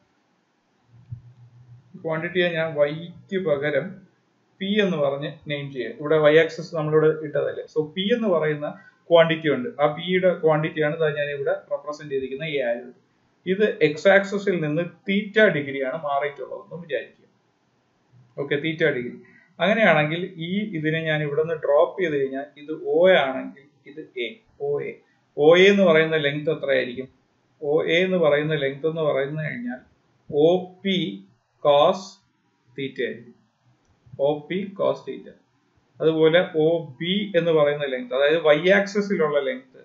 [SPEAKER 1] ക്വാണ്ടിറ്റിയെ ഞാൻ വൈക്ക് പകരം പി എന്ന് പറഞ്ഞ് നെയിം ചെയ്യുക ഇവിടെ വൈ ആക്സസ് നമ്മളിവിടെ ഇട്ടതല്ലേ സോ പി എന്ന് പറയുന്ന ക്വാണ്ടിറ്റി ഉണ്ട് ആ പിയുടെ ക്വാണ്ടിറ്റിയാണ് ഞാൻ ഇവിടെ റെപ്രസെന്റ് ചെയ്തിരിക്കുന്ന ഈ ആയത് ഇത് എക്സ് ആക്സസിൽ നിന്ന് തീറ്റ ഡിഗ്രിയാണ് മാറിയിട്ടുള്ളതെന്ന് വിചാരിക്കുക ഓക്കെ തീറ്റ ഡിഗ്രി അങ്ങനെയാണെങ്കിൽ ഈ ഇതിനെ ഞാൻ ഇവിടെ നിന്ന് ഡ്രോപ്പ് ചെയ്ത് കഴിഞ്ഞാൽ ഇത് ഒ ആണെങ്കിൽ ഇത് A O A O A എന്ന് പറയുന്ന ലെങ്ത് എത്രയായിരിക്കും ഒ എ എന്ന് പറയുന്ന ലെങ്ത് എന്ന് പറയുന്നത് കഴിഞ്ഞാൽ ഒ പി കോസ് തീറ്റ ആയിരിക്കും ഒ പി കോസ് തീറ്റ അതുപോലെ ഒ ബി എന്ന് പറയുന്ന ലെങ്ത് അതായത് വൈ ആക്സസിലുള്ള ലെങ്ത്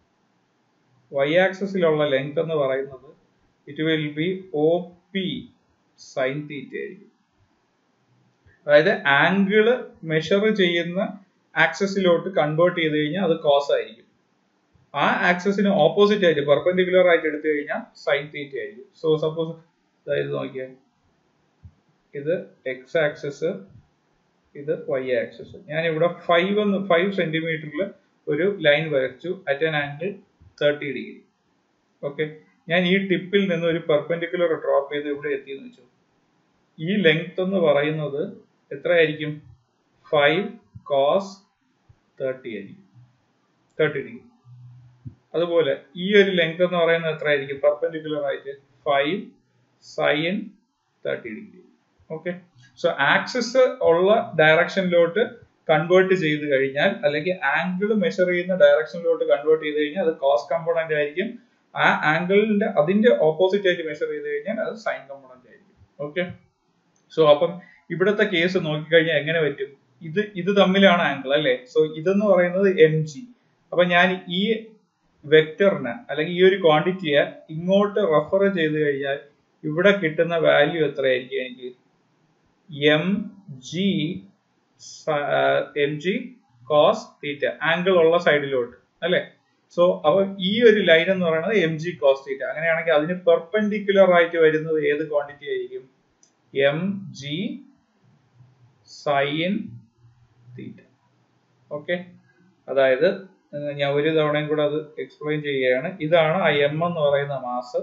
[SPEAKER 1] വൈ ആക്സസിലുള്ള ലെങ്ത് എന്ന് പറയുന്നത് it will be O P sine theta ആയിരിക്കും അതായത് ആംഗിള് മെഷർ ചെയ്യുന്ന ആക്സസിലോട്ട് കൺവേർട്ട് ചെയ്ത് കഴിഞ്ഞാൽ അത് കോസ് ആയിരിക്കും ആ ആക്സസിന് ഓപ്പോസിറ്റ് ആയിട്ട് പെർപെൻഡിക്കുലർ ആയിട്ട് എടുത്തു കഴിഞ്ഞാൽ സൈൻ തീറ്റ ആയിരിക്കും സോ സപ്പോസ് അതായത് നോക്കിയാൽ ഇത് എക്സ് ആക്സസ് ഇത് വൈ ആക്സസ് ഞാൻ ഇവിടെ ഫൈവ് എന്ന് ഫൈവ് സെന്റിമീറ്ററിൽ ഒരു ലൈൻ വരച്ചു at an angle thirty degree okay ഞാൻ ഈ ടിപ്പിൽ നിന്ന് ഒരു പെർപെൻഡിക്കുലർ ഡ്രോപ്പ് ചെയ്ത് ഇവിടെ എത്തിയെന്ന് വെച്ചു ഈ ലെങ്ത് എന്ന് പറയുന്നത് എത്രയായിരിക്കും ഫൈവ് കോസ് തേർട്ടി ആയിരിക്കും തേർട്ടി ഡിഗ്രി അതുപോലെ ഈ ഒരു ലെങ്ത് എന്ന് പറയുന്നത് എത്രയായിരിക്കും പെർപെൻഡിക്കുലർ ആയിട്ട് five sine thirty degree okay so axis ഉള്ള ഡയറക്ഷനിലോട്ട് കൺവേർട്ട് ചെയ്ത് കഴിഞ്ഞാൽ അല്ലെങ്കിൽ ആംഗിൾ മെഷർ ചെയ്യുന്ന ഡയറക്ഷനിലോട്ട് കൺവേർട്ട് ചെയ്ത് കഴിഞ്ഞാൽ അത് കോസ് കമ്പോണന്റ് ആയിരിക്കും ആ ആംഗിളിന്റെ അതിന്റെ ഓപ്പോസിറ്റ് ആയിട്ട് മെഷർ ചെയ്ത് കഴിഞ്ഞാൽ അത് സൈൻ കമ്പോണന്റ് ആയിരിക്കും ഓക്കെ സോ അപ്പം ഇവിടുത്തെ കേസ് നോക്കിക്കഴിഞ്ഞാൽ എങ്ങനെ പറ്റും ഇത് ഇത് തമ്മിലാണ് ആംഗിൾ അല്ലെ സോ ഇതെന്ന് പറയുന്നത് എം ജി അപ്പൊ ഞാൻ ഈ വെക്ടറിനെ അല്ലെങ്കിൽ ഈ ഒരു ക്വാണ്ടിറ്റിയെ ഇങ്ങോട്ട് റെഫർ ചെയ്ത് കഴിഞ്ഞാൽ ഇവിടെ കിട്ടുന്ന വാല്യൂ എത്രയായിരിക്കും എനിക്ക് M G M G cos theta angle ഉള്ള സൈഡിലോട്ട് അല്ലെ സോ അപ്പൊ ഈ ഒരു ലൈൻ എന്ന് പറയുന്നത് എം ജി കോസ് തീറ്റ അങ്ങനെയാണെങ്കിൽ അതിന് പെർപെൻഡിക്കുലർ ആയിട്ട് വരുന്നത് ഏത് ക്വാണ്ടിറ്റി ആയിരിക്കും M G sine theta okay അതായത് ഏർ ഞാൻ ഒരു തവണയും കൂടെ അത് എക്സ്പ്ലെയിൻ ചെയ്യുകയാണ് ഇതാണ് ആ എം എന്ന് പറയുന്ന മാസ്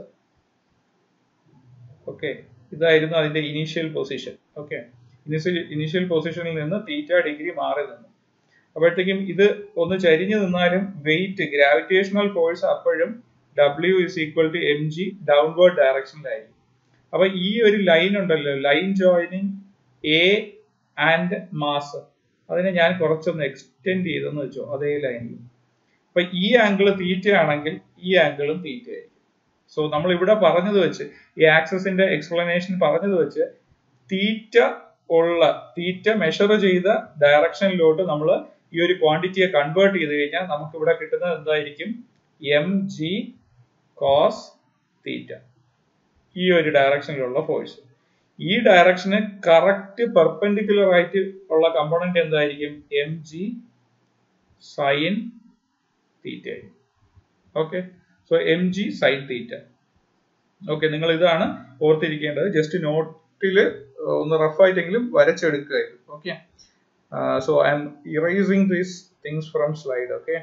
[SPEAKER 1] ഓക്കെ ഇതായിരുന്നു അതിന്റെ initial position okay initial initial പൊസിഷനിൽ നിന്ന് തീറ്റ ഡിഗ്രി മാറി നിന്നു അപ്പോഴത്തേക്കും ഇത് ഒന്ന് ചരിഞ്ഞു നിന്നാലും വെയിറ്റ് ഗ്രാവിറ്റേഷണൽ ഫോഴ്സ് അപ്പോഴും W is equal to M G downward ഡയറക്ഷനിലായിരിക്കും അപ്പൊ ഈ ഒരു ലൈൻ ഉണ്ടല്ലോ line joining A and mass അതിനെ ഞാൻ കുറച്ചൊന്ന് എക്സ്റ്റെൻഡ് ചെയ്തെന്ന് വെച്ചോ അതേ ലൈനിൽ അപ്പൊ ഈ ആംഗിൾ തീറ്റ ആണെങ്കിൽ ഈ ആംഗിളും തീറ്റ ആയിരിക്കും സോ നമ്മൾ ഇവിടെ പറഞ്ഞത് വെച്ച് ഈ ആക്സസിന്റെ എക്സ്പ്ലനേഷൻ പറഞ്ഞത് വെച്ച് തീറ്റ ഉള്ള തീറ്റ മെഷർ ചെയ്ത ഡയറക്ഷനിലോട്ട് നമ്മൾ ഈ ഒരു ക്വാണ്ടിറ്റിയെ കൺവേർട്ട് ചെയ്ത് കഴിഞ്ഞാൽ നമുക്ക് ഇവിടെ കിട്ടുന്നത് എന്തായിരിക്കും എം ജി കോസ് തീറ്റ ഈ ഒരു ഡയറക്ഷനിലുള്ള ഫോഴ്സ് ഈ ഡയറക്ഷന് കറക്റ്റ് പെർപെൻഡിക്കുലർ ആയിട്ട് ഉള്ള കമ്പോണന്റ് എന്തായിരിക്കും M G sine theta okay so M G sine theta okay നിങ്ങൾ ഇതാണ് ഓർത്തിരിക്കേണ്ടത് ജസ്റ്റ് നോട്ടിൽ ഒന്ന് റഫ് ആയിട്ടെങ്കിലും വരച്ചെടുക്കുക okay so I'm erasing these things from slide okay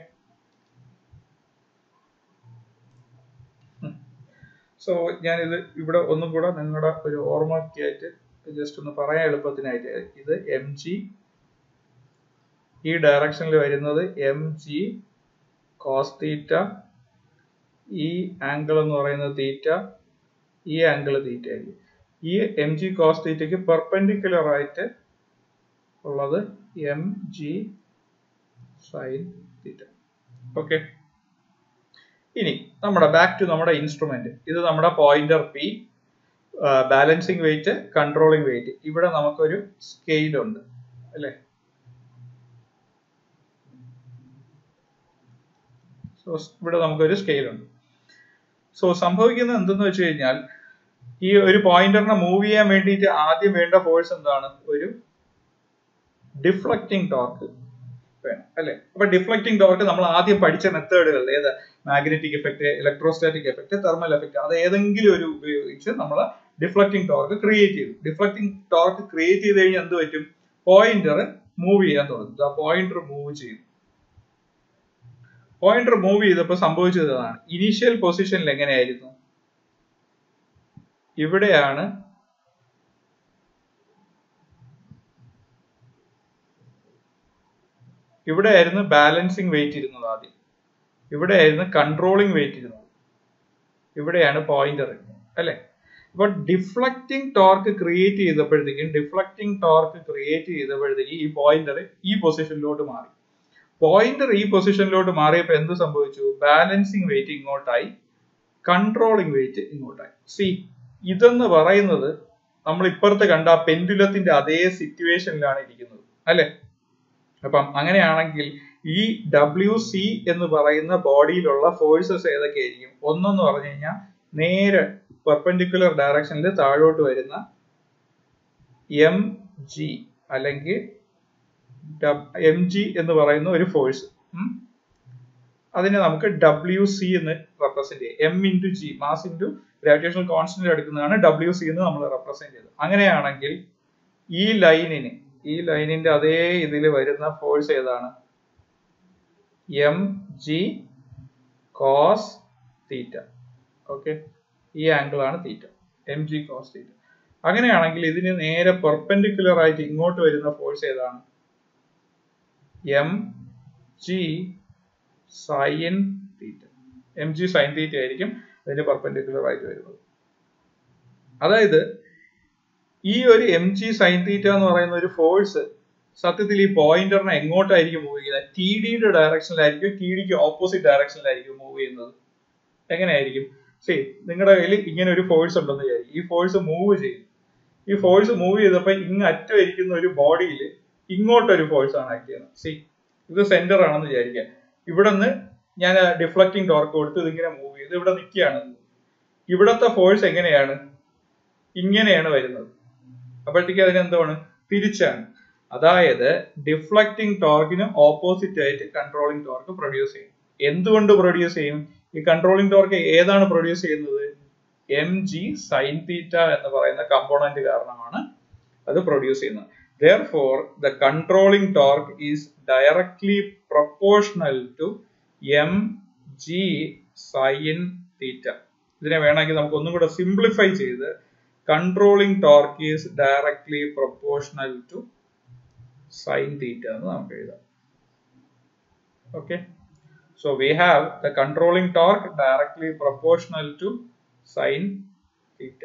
[SPEAKER 1] so ഞാനിത് ഇവിടെ ഒന്നും കൂടെ നിങ്ങളുടെ ഒരു ഓർമ്മയ്ക്കായിട്ട് ജസ്റ്റ് ഒന്ന് പറയാൻ എളുപ്പത്തിനായിട്ട് ഇത് എം ജി ഈ ഡയറക്ഷനിൽ വരുന്നത് എം ജി കോസ് തീറ്റ ഈ ആംഗിൾ എന്ന് പറയുന്നത് തീറ്റ ഈ ആംഗിൾ തീറ്റ ആയിരിക്കും ഈ എം ജി കോസ് തീറ്റയ്ക്ക് പെർപെൻഡിക്കുലർ ആയിട്ട് ഉള്ളത് M G sine theta okay ഇനി നമ്മുടെ ബാക്ക് ടു നമ്മുടെ ഇൻസ്ട്രുമെന്റ് ഇത് നമ്മുടെ pointer P balancing weight controlling weight ഇവിടെ നമുക്കൊരു സ്കെയിൽ ഉണ്ട് അല്ലേ സോ ഇവിടെ നമുക്കൊരു സ്കെയിൽ ഉണ്ട് സോ സംഭവിക്കുന്നത് എന്തെന്ന് വെച്ച് കഴിഞ്ഞാൽ ഈ ഒരു പോയിന്ററിനെ മൂവ് ചെയ്യാൻ വേണ്ടിയിട്ട് ആദ്യം വേണ്ട ഫോഴ്സ് എന്താണ് ഒരു ഡിഫ്ലക്റ്റിംഗ് ടോർക്ക് വേണം അല്ലെ അപ്പൊ ഡിഫ്ലക്റ്റിംഗ് ടോർക്ക് നമ്മൾ ആദ്യം പഠിച്ച മെത്തേഡുകൾ ഏത് magnetic effect electrostatic effect thermal effect അത് ഏതെങ്കിലും ഒരു ഉപയോഗിച്ച് നമ്മൾ ഡിഫ്ലക്റ്റിംഗ് ടോർക്ക് ക്രിയേറ്റ് ചെയ്തു ഡിഫ്ലക്റ്റിംഗ് ടോർക്ക് ക്രിയേറ്റ് ചെയ്ത് കഴിഞ്ഞാൽ എന്ത് പറ്റും പോയിന്റർ മൂവ് ചെയ്യാൻ തുടങ്ങും ആ പോയിന്റർ മൂവ് ചെയ്യും പോയിന്റർ മൂവ് ചെയ്തപ്പോൾ സംഭവിച്ചതാണ് ഇനീഷ്യൽ പൊസിഷനിൽ എങ്ങനെയായിരുന്നു ഇവിടെയാണ് ഇവിടെയായിരുന്നു ബാലൻസിങ് വെയിറ്റ് ഇരുന്നത് ആദ്യം ഇവിടെയായിരുന്നു കൺട്രോളിങ് വെയിറ്റ് ഇരുന്നത് ഇവിടെയാണ് പോയിന്റർ അല്ലെ അപ്പൊ ഡിഫ്ലക്റ്റിംഗ് ടോർക്ക് ക്രിയേറ്റ് ചെയ്തപ്പോഴത്തേക്കും ഡിഫ്ലക്റ്റിംഗ് ടോർക്ക് ക്രിയേറ്റ് ചെയ്തപ്പോഴത്തേക്കും ഈ പോയിന്റർ ഈ പൊസിഷനിലോട്ട് മാറി പോയിന്റർ ഈ പൊസിഷനിലോട്ട് മാറിയപ്പോൾ എന്ത് സംഭവിച്ചു ബാലൻസിങ് വെയിറ്റ് ഇങ്ങോട്ടായി കൺട്രോളിങ് വെയിറ്റ് ഇങ്ങോട്ടായി സി ഇതെന്ന് പറയുന്നത് നമ്മൾ ഇപ്പുറത്ത് കണ്ട ആ പെൻഡുലത്തിന്റെ അതേ സിറ്റുവേഷനിലാണ് ഇരിക്കുന്നത് അല്ലെ അപ്പം അങ്ങനെയാണെങ്കിൽ ഈ ഡബ്ല്യു സി എന്ന് പറയുന്ന ബോഡിയിലുള്ള ഫോഴ്സസ് ഏതൊക്കെയായിരിക്കും ഒന്നെന്ന് പറഞ്ഞു കഴിഞ്ഞാൽ നേരെ പെർപെൻഡിക്കുലർ ഡയറക്ഷനിൽ താഴോട്ട് വരുന്ന എം ജി അല്ലെങ്കിൽ എം ജി എന്ന് പറയുന്ന ഒരു ഫോഴ്സ് അതിനെ നമുക്ക് ഡബ്ല്യു സി എന്ന് റെപ്രസെന്റ് ചെയ്യാം M into G mass into gravitational constant എടുക്കുന്നതാണ് ഡബ്ല്യു സി എന്ന് നമ്മൾ റെപ്രസെന്റ് ചെയ്തത് അങ്ങനെയാണെങ്കിൽ ഈ ലൈനിന് ഈ ലൈനിന്റെ അതേ ഇതിൽ വരുന്ന ഫോഴ്സ് ഏതാണ് M G cos theta okay ഈ ആംഗിൾ ആണ് theta M G cos theta അങ്ങനെയാണെങ്കിൽ ഇതിന് നേരെ പെർപെൻഡിക്കുലർ ആയിട്ട് ഇങ്ങോട്ട് വരുന്ന ഫോഴ്സ് ഏതാണ് M G sine theta M G sine theta ആയിരിക്കും അതിന് പെർപെൻഡിക്കുലർ ആയിട്ട് വരുന്നത് അതായത് ഈ ഒരു എം ജി സൈൻ തീറ്റ എന്ന് പറയുന്ന ഒരു ഫോഴ്സ് സത്യത്തിൽ ഈ പോയിന്ററിനെ എങ്ങോട്ടായിരിക്കും മൂവ് ചെയ്യുന്നത് ടി ഡിയുടെ ഡയറക്ഷനിലായിരിക്കും ടി ഡിക്ക് ഓപ്പോസിറ്റ് ഡയറക്ഷനിലായിരിക്കും മൂവ് ചെയ്യുന്നത് എങ്ങനെയായിരിക്കും സേ നിങ്ങളുടെ കയ്യിൽ ഇങ്ങനെ ഒരു ഫോഴ്സ് ഉണ്ടെന്ന് വിചാരിക്കും ഈ ഫോഴ്സ് മൂവ് ചെയ്യും ഈ ഫോഴ്സ് മൂവ് ചെയ്തപ്പോൾ ഇങ്ങ് അറ്റം ഇരിക്കുന്ന ഒരു ബോഡിയിൽ ഇങ്ങോട്ടൊരു ഫോഴ്സ് ആണ് ആക്ട് ചെയ്യുന്നത് സി ഇത് സെന്റർ ആണെന്ന് വിചാരിക്കുക ഇവിടെ നിന്ന് ഞാൻ ഡിഫ്ലക്റ്റിംഗ് ടോർക്ക് കൊടുത്ത് ഇതിങ്ങനെ മൂവ് ചെയ്ത് ഇവിടെ നിൽക്കുകയാണ് ഇവിടത്തെ ഫോഴ്സ് എങ്ങനെയാണ് ഇങ്ങനെയാണ് വരുന്നത് അപ്പോഴത്തേക്ക് അതിനെന്താണ് തിരിച്ചാണ് അതായത് ഡിഫ്ലക്റ്റിംഗ് ടോർക്കിന് ഓപ്പോസിറ്റ് ആയിട്ട് കൺട്രോളിംഗ് ടോർക്ക് പ്രൊഡ്യൂസ് ചെയ്യും എന്തുകൊണ്ട് പ്രൊഡ്യൂസ് ചെയ്യും ഈ കൺട്രോളിംഗ് ടോർക്ക് ഏതാണ് പ്രൊഡ്യൂസ് ചെയ്യുന്നത് എം ജി സൈൻ തീറ്റ എന്ന് പറയുന്ന കമ്പോണന്റ് കാരണമാണ് അത് പ്രൊഡ്യൂസ് ചെയ്യുന്നത് therefore the controlling torque is directly proportional to m g sin theta ഇതിനെ വേണമെങ്കിൽ നമുക്ക് ഒന്നും കൂടെ സിംപ്ലിഫൈ ചെയ്ത് controlling torque is directly proportional to sine theta എന്ന് നമുക്ക് എഴുതാം okay so we have the controlling torque directly proportional to sine theta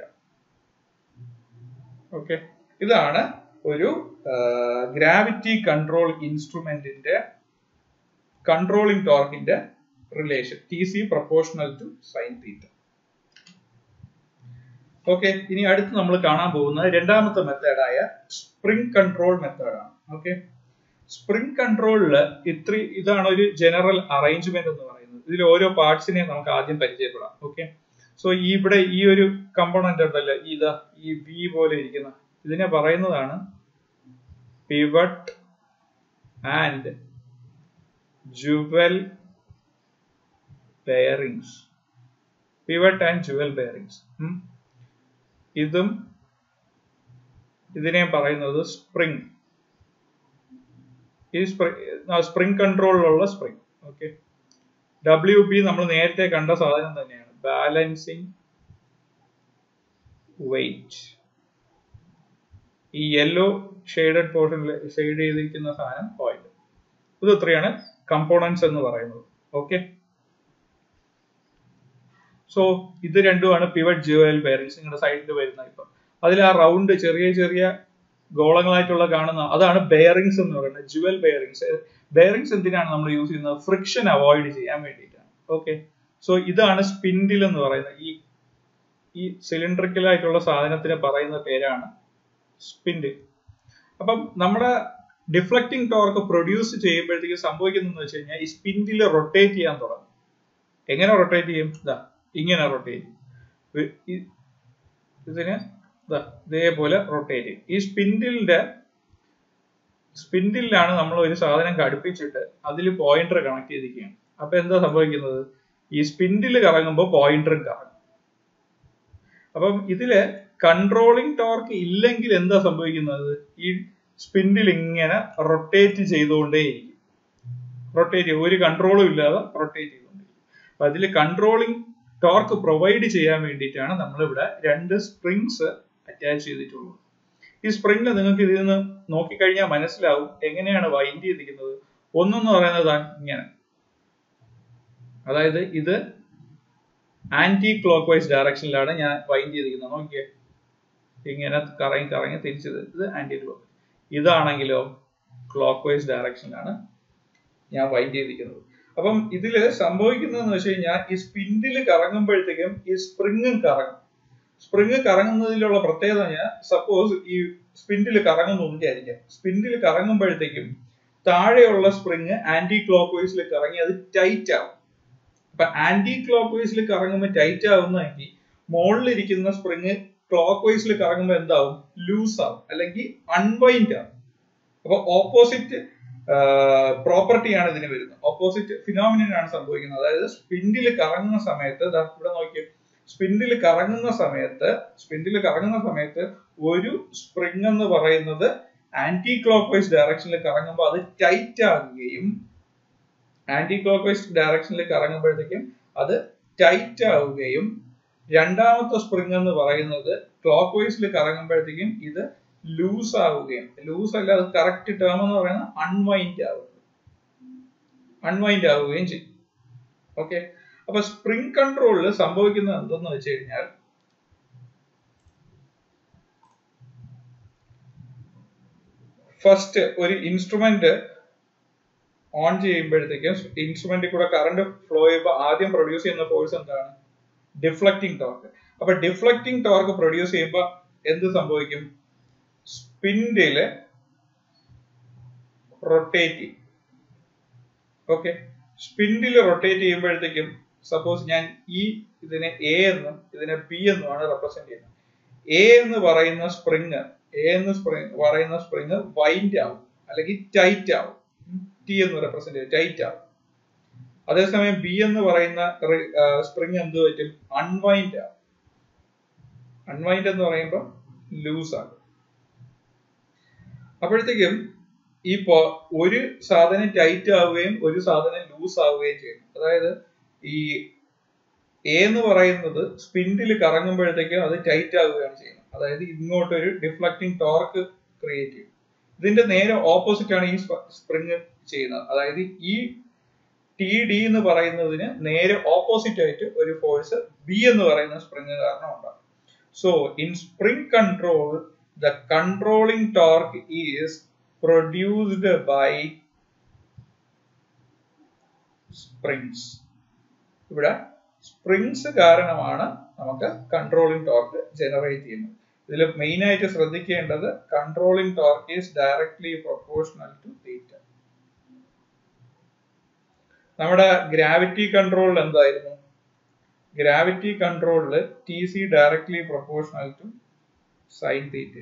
[SPEAKER 1] okay ഇതാണ് ഒരു ഗ്രാവിറ്റി കൺട്രോൾ ഇൻസ്ട്രുമെന്റിന്റെ കൺട്രോളിംഗ് ടോർക്കിന്റെ relation T C proportional to sine theta okay ഇനി അടുത്ത് നമ്മൾ കാണാൻ പോകുന്നത് രണ്ടാമത്തെ മെത്തേഡായ സ്പ്രിംഗ് കൺട്രോൾ മെത്തേഡാണ് ഓക്കെ സ്പ്രിംഗ് കൺട്രോളിൽ ഇത്ര ഇതാണ് ഒരു ജനറൽ അറേഞ്ച്മെന്റ് എന്ന് പറയുന്നത് ഇതിൽ ഓരോ പാർട്സിനെ നമുക്ക് ആദ്യം പരിചയപ്പെടാം ഓക്കെ സോ ഇവിടെ ഈ ഒരു കമ്പോണന്റ് ഉണ്ടല്ലോ ഇതാ ഈ വി പോലെ ഇരിക്കുന്ന ഇതിനെ പറയുന്നതാണ് pivot and jewel bearings pivot and jewel bearings ഇതും ഇതിനെ പറയുന്നത് സ്പ്രിംഗ് ഈ സ്പ്രിംഗ് കൺട്രോളിലുള്ള സ്പ്രിംഗ് ഓക്കെ ഡബ്ല്യു ബി നമ്മൾ നേരത്തെ കണ്ട സാധനം തന്നെയാണ് ബാലൻസിങ് വെയിറ്റ് ഈ യെല്ലോ ഷെയ്ഡഡ് പോർഷനിൽ ഷെയ്ഡ് ചെയ്തിരിക്കുന്ന സാധനം ഓയിൽ ഇത് ഇത്രയാണ് കമ്പോണൻസ് എന്ന് പറയുന്നത് ഓക്കെ സോ ഇത് രണ്ടുമാണ് പിവറ്റ് ജുവൽ ബെയറിങ്സ് നിങ്ങളുടെ സൈഡിൽ വരുന്ന ഇപ്പം അതിൽ ആ റൗണ്ട് ചെറിയ ചെറിയ ഗോളങ്ങളായിട്ടുള്ള കാണുന്ന അതാണ് ബെയറിങ്സ് എന്ന് പറയുന്നത് ജുവൽ ബെയറിങ്സ് ബെയറിങ്സ് എന്തിനാണ് നമ്മൾ യൂസ് ചെയ്യുന്നത് ഫ്രിക്ഷൻ അവോയ്ഡ് ചെയ്യാൻ വേണ്ടിയിട്ടാണ് ഓക്കെ സോ ഇതാണ് സ്പിൻഡിൽ എന്ന് പറയുന്നത് ഈ ഈ സിലിണ്ടറിക്കൽ ആയിട്ടുള്ള സാധനത്തിന് പറയുന്ന പേരാണ് സ്പിൻഡിൽ അപ്പം നമ്മുടെ ഡിഫ്ലക്റ്റിംഗ് ടോർക്ക് പ്രൊഡ്യൂസ് ചെയ്യുമ്പോഴത്തേക്ക് സംഭവിക്കുന്നതെന്ന് വെച്ച് കഴിഞ്ഞാൽ ഈ സ്പിൻഡിൽ റൊട്ടേറ്റ് ചെയ്യാൻ തുടങ്ങും എങ്ങനെ റൊട്ടേറ്റ് ചെയ്യും ഇതാ ഇങ്ങനെ റൊട്ടേറ്റ് ചെയ്യും ഇതിന് ഇതേപോലെ റൊട്ടേറ്റ് ചെയ്യും ഈ സ്പിൻഡിലിന്റെ സ്പിൻഡിലാണ് നമ്മൾ ഒരു സാധനം ഘടിപ്പിച്ചിട്ട് അതിൽ പോയിന്റർ കണക്ട് ചെയ്തിരിക്കുകയാണ് അപ്പൊ എന്താ സംഭവിക്കുന്നത് ഈ സ്പിൻഡിൽ കറങ്ങുമ്പോൾ പോയിന്ററും കറങ്ങും അപ്പം ഇതില് കൺട്രോളിംഗ് ടോർക്ക് ഇല്ലെങ്കിൽ എന്താ സംഭവിക്കുന്നത് ഈ സ്പിൻഡിൽ ഇങ്ങനെ റൊട്ടേറ്റ് ചെയ്തുകൊണ്ടേയിരിക്കും റൊട്ടേറ്റ് ചെയ്യും ഒരു കൺട്രോളും ഇല്ലാതെ റൊട്ടേറ്റ് ചെയ്തുകൊണ്ടിരിക്കും അപ്പൊ അതിൽ കൺട്രോളിംഗ് ടോർക്ക് പ്രൊവൈഡ് ചെയ്യാൻ വേണ്ടിയിട്ടാണ് നമ്മളിവിടെ രണ്ട് സ്പ്രിങ്സ് അറ്റാച്ച് ചെയ്തിട്ടുള്ളത് ഈ സ്പ്രിംഗ് നിങ്ങൾക്ക് ഇതിൽ നിന്ന് നോക്കിക്കഴിഞ്ഞാൽ മനസ്സിലാവും എങ്ങനെയാണ് വൈൻഡ് ചെയ്തിരിക്കുന്നത് ഒന്നെന്ന് പറയുന്നത് ഇങ്ങനെ അതായത് ഇത് ആന്റി ക്ലോക്ക് വൈസ് ഡയറക്ഷനിലാണ് ഞാൻ വൈൻഡ് ചെയ്തിരിക്കുന്നത് നോക്കിയേ ഇങ്ങനെ കറങ്ങി കറങ്ങി തിരിച്ചത് ഇത് ആന്റി ക്ലോക്ക് ഇതാണെങ്കിലോ ക്ലോക്ക് വൈസ് ഡയറക്ഷനിലാണ് ഞാൻ വൈൻഡ് ചെയ്തിരിക്കുന്നത് അപ്പം ഇതില് സംഭവിക്കുന്നതെന്ന് വെച്ച് കഴിഞ്ഞാൽ ഈ സ്പിൻഡിൽ കറങ്ങുമ്പോഴത്തേക്കും ഈ സ്പ്രിങ്ങും കറങ്ങും സ്പ്രിങ് കറങ്ങുന്നതിലുള്ള പ്രത്യേകത ഞാൻ സപ്പോസ് ഈ സ്പിൻഡിൽ കറങ്ങുന്നു വിചാരിക്കാം സ്പിൻഡിൽ കറങ്ങുമ്പോഴത്തേക്കും താഴെയുള്ള സ്പ്രിങ് ആന്റി ക്ലോക്ക് വൈസിൽ കറങ്ങി അത് ടൈറ്റ് ആവും അപ്പൊ ആന്റി ക്ലോക്ക് വൈസിൽ കറങ്ങുമ്പോൾ ടൈറ്റ് ആവുന്നെങ്കിൽ മുകളിലിരിക്കുന്ന സ്പ്രിങ് ക്ലോക്ക് വൈസിൽ കറങ്ങുമ്പോൾ എന്താവും ലൂസ് ആവും അല്ലെങ്കിൽ അൺവൈൻഡ് ആവും അപ്പൊ ഓപ്പോസിറ്റ് പ്രോപ്പർട്ടിയാണ് ഇതിന് വരുന്നത് ഓപ്പോസിറ്റ് ഫിനോമിനാണ് സംഭവിക്കുന്നത് അതായത് സ്പിൻഡിൽ കറങ്ങുന്ന സമയത്ത് ഇവിടെ നോക്കിയേ സ്പിൻഡിൽ കറങ്ങുന്ന സമയത്ത് സ്പിൻഡിൽ കറങ്ങുന്ന സമയത്ത് ഒരു സ്പ്രിങ് എന്ന് പറയുന്നത് ആന്റി ക്ലോക്ക് വൈസ് ഡയറക്ഷനിൽ കറങ്ങുമ്പോൾ അത് ടൈറ്റ് ആകുകയും ആന്റി ക്ലോക്ക് വൈസ് ഡയറക്ഷനിൽ കറങ്ങുമ്പോഴത്തേക്കും അത് ടൈറ്റ് ആവുകയും രണ്ടാമത്തെ സ്പ്രിങ് എന്ന് പറയുന്നത് ക്ലോക്ക് വൈസിൽ കറങ്ങുമ്പോഴത്തേക്കും ഇത് ലൂസ് ആവുകയും ലൂസ് അല്ല അത് കറക്റ്റ് ടേം എന്ന് പറയുന്നത് അൺവൈൻഡ് ആവുക അൺവൈൻഡ് ആവുകയും ചെയ്യും ഓക്കെ അപ്പൊ സ്പ്രിംഗ് കൺട്രോളിൽ സംഭവിക്കുന്നത് എന്തെന്ന് വെച്ച് കഴിഞ്ഞാൽ ഫസ്റ്റ് ഒരു ഇൻസ്ട്രുമെന്റ് ഓൺ ചെയ്യുമ്പോഴത്തേക്കും ഇൻസ്ട്രുമെന്റിൽ കൂടെ കറണ്ട് ഫ്ലോ ചെയ്യുമ്പോൾ ആദ്യം പ്രൊഡ്യൂസ് ചെയ്യുന്ന ഫോഴ്സ് എന്താണ് ഡിഫ്ലക്റ്റിംഗ് ടോർക്ക് അപ്പൊ ഡിഫ്ലക്റ്റിംഗ് ടോർക്ക് പ്രൊഡ്യൂസ് ചെയ്യുമ്പോൾ എന്ത് സംഭവിക്കും സ്പിൻഡില് റൊട്ടേറ്റ് ചെയ്യും ഓക്കെ സ്പിൻഡിൽ റൊട്ടേറ്റ് ചെയ്യുമ്പോഴത്തേക്കും സപ്പോസ് ഞാൻ ഈ ഇതിനെ എ എന്നും ഇതിനെ ബി എന്നുമാണ് റെപ്രസെന്റ് ചെയ്യുന്നത് എ എന്ന് പറയുന്ന സ്പ്രിങ് എ എന്ന് സ്പ്രിങ് പറയുന്ന സ്പ്രിങ് വൈൻഡ് ആവും അല്ലെങ്കിൽ ടൈറ്റ് ആവും ടി എന്ന് റെപ്രസെന്റ് ചെയ്യും ടൈറ്റ് ആവും അതേസമയം ബി എന്ന് പറയുന്ന സ്പ്രിങ് എന്ത് പറ്റും അൺവൈൻഡ് ആവും അൺവൈൻഡ് എന്ന് പറയുമ്പോൾ ലൂസ് ആകും അപ്പോഴത്തേക്കും ഈ ഒരു സാധനം ടൈറ്റ് ആവുകയും ഒരു സാധനം ലൂസ് ആവുകയും ചെയ്യും അതായത് ഈ എ എന്ന് പറയുന്നത് സ്പിൻഡിൽ കറങ്ങുമ്പോഴത്തേക്കും അത് ടൈറ്റ് ആവുകയാണ് ചെയ്യുന്നത് അതായത് ഇങ്ങോട്ടൊരു ഡിഫ്ലക്റ്റിംഗ് ടോർക്ക് ക്രിയേറ്റ് ചെയ്യും ഇതിന്റെ നേരെ ഓപ്പോസിറ്റ് ആണ് ഈ സ്പ്രിങ് ചെയ്യുന്നത് അതായത് ഈ ടി ഡി എന്ന് പറയുന്നതിന് നേരെ ഓപ്പോസിറ്റ് ആയിട്ട് ഒരു ഫോഴ്സ് ബി എന്ന് പറയുന്ന സ്പ്രിങ് കാരണം ഉണ്ടാകും so in spring control the controlling torque is produced by springs ഇവിടെ സ്പ്രിങ്സ് കാരണമാണ് നമുക്ക് കൺട്രോളിംഗ് ടോർക്ക് ജനറേറ്റ് ചെയ്യുന്നത് ഇതിൽ മെയിൻ ആയിട്ട് ശ്രദ്ധിക്കേണ്ടത് controlling torque is directly proportional to theta നമ്മുടെ ഗ്രാവിറ്റി കൺട്രോളിൽ എന്തായിരുന്നു ഗ്രാവിറ്റി കൺട്രോളിൽ T C directly proportional to sine theta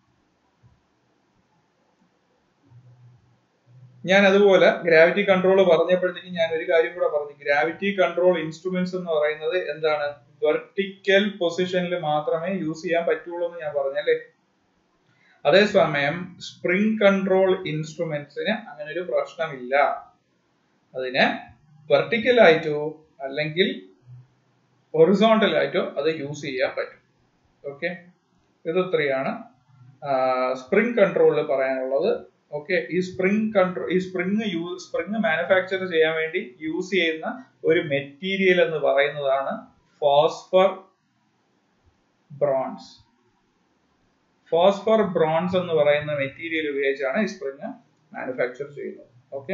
[SPEAKER 1] ഞാൻ അതുപോലെ ഗ്രാവിറ്റി കൺട്രോൾ പറഞ്ഞപ്പോഴത്തേക്കും ഞാൻ ഒരു കാര്യം കൂടെ പറഞ്ഞു ഗ്രാവിറ്റി കൺട്രോൾ ഇൻസ്ട്രുമെന്റ്സ് എന്ന് പറയുന്നത് എന്താണ് വെർട്ടിക്കൽ പൊസിഷനിൽ മാത്രമേ യൂസ് ചെയ്യാൻ പറ്റുള്ളൂ എന്ന് ഞാൻ പറഞ്ഞല്ലേ അതേസമയം സ്പ്രിംഗ് കൺട്രോൾ ഇൻസ്ട്രുമെന്റ്സിന് അങ്ങനെ ഒരു പ്രശ്നമില്ല അതിന് വെർട്ടിക്കൽ ആയിട്ടോ അല്ലെങ്കിൽ ഒറിസോണ്ടൽ ആയിട്ടോ അത് യൂസ് ചെയ്യാൻ പറ്റും ഓക്കെ ഇത് ഇത്രയാണ് സ്പ്രിംഗ് കൺട്രോളിൽ പറയാനുള്ളത് ഓക്കെ ഈ സ്പ്രിംഗ് കൺട്രോൾ ഈ സ്പ്രിംഗ് യൂ സ്പ്രിംഗ് മാനുഫാക്ചർ ചെയ്യാൻ വേണ്ടി യൂസ് ചെയ്യുന്ന ഒരു മെറ്റീരിയൽ എന്ന് പറയുന്നതാണ് ഫോസ്ഫർ ബ്രോൺസ് ഫോസ്ഫർ ബ്രോൺസ് എന്ന് പറയുന്ന മെറ്റീരിയൽ ഉപയോഗിച്ചാണ് ഈ സ്പ്രിംഗ് മാനുഫാക്ചർ ചെയ്യുന്നത് ഓക്കെ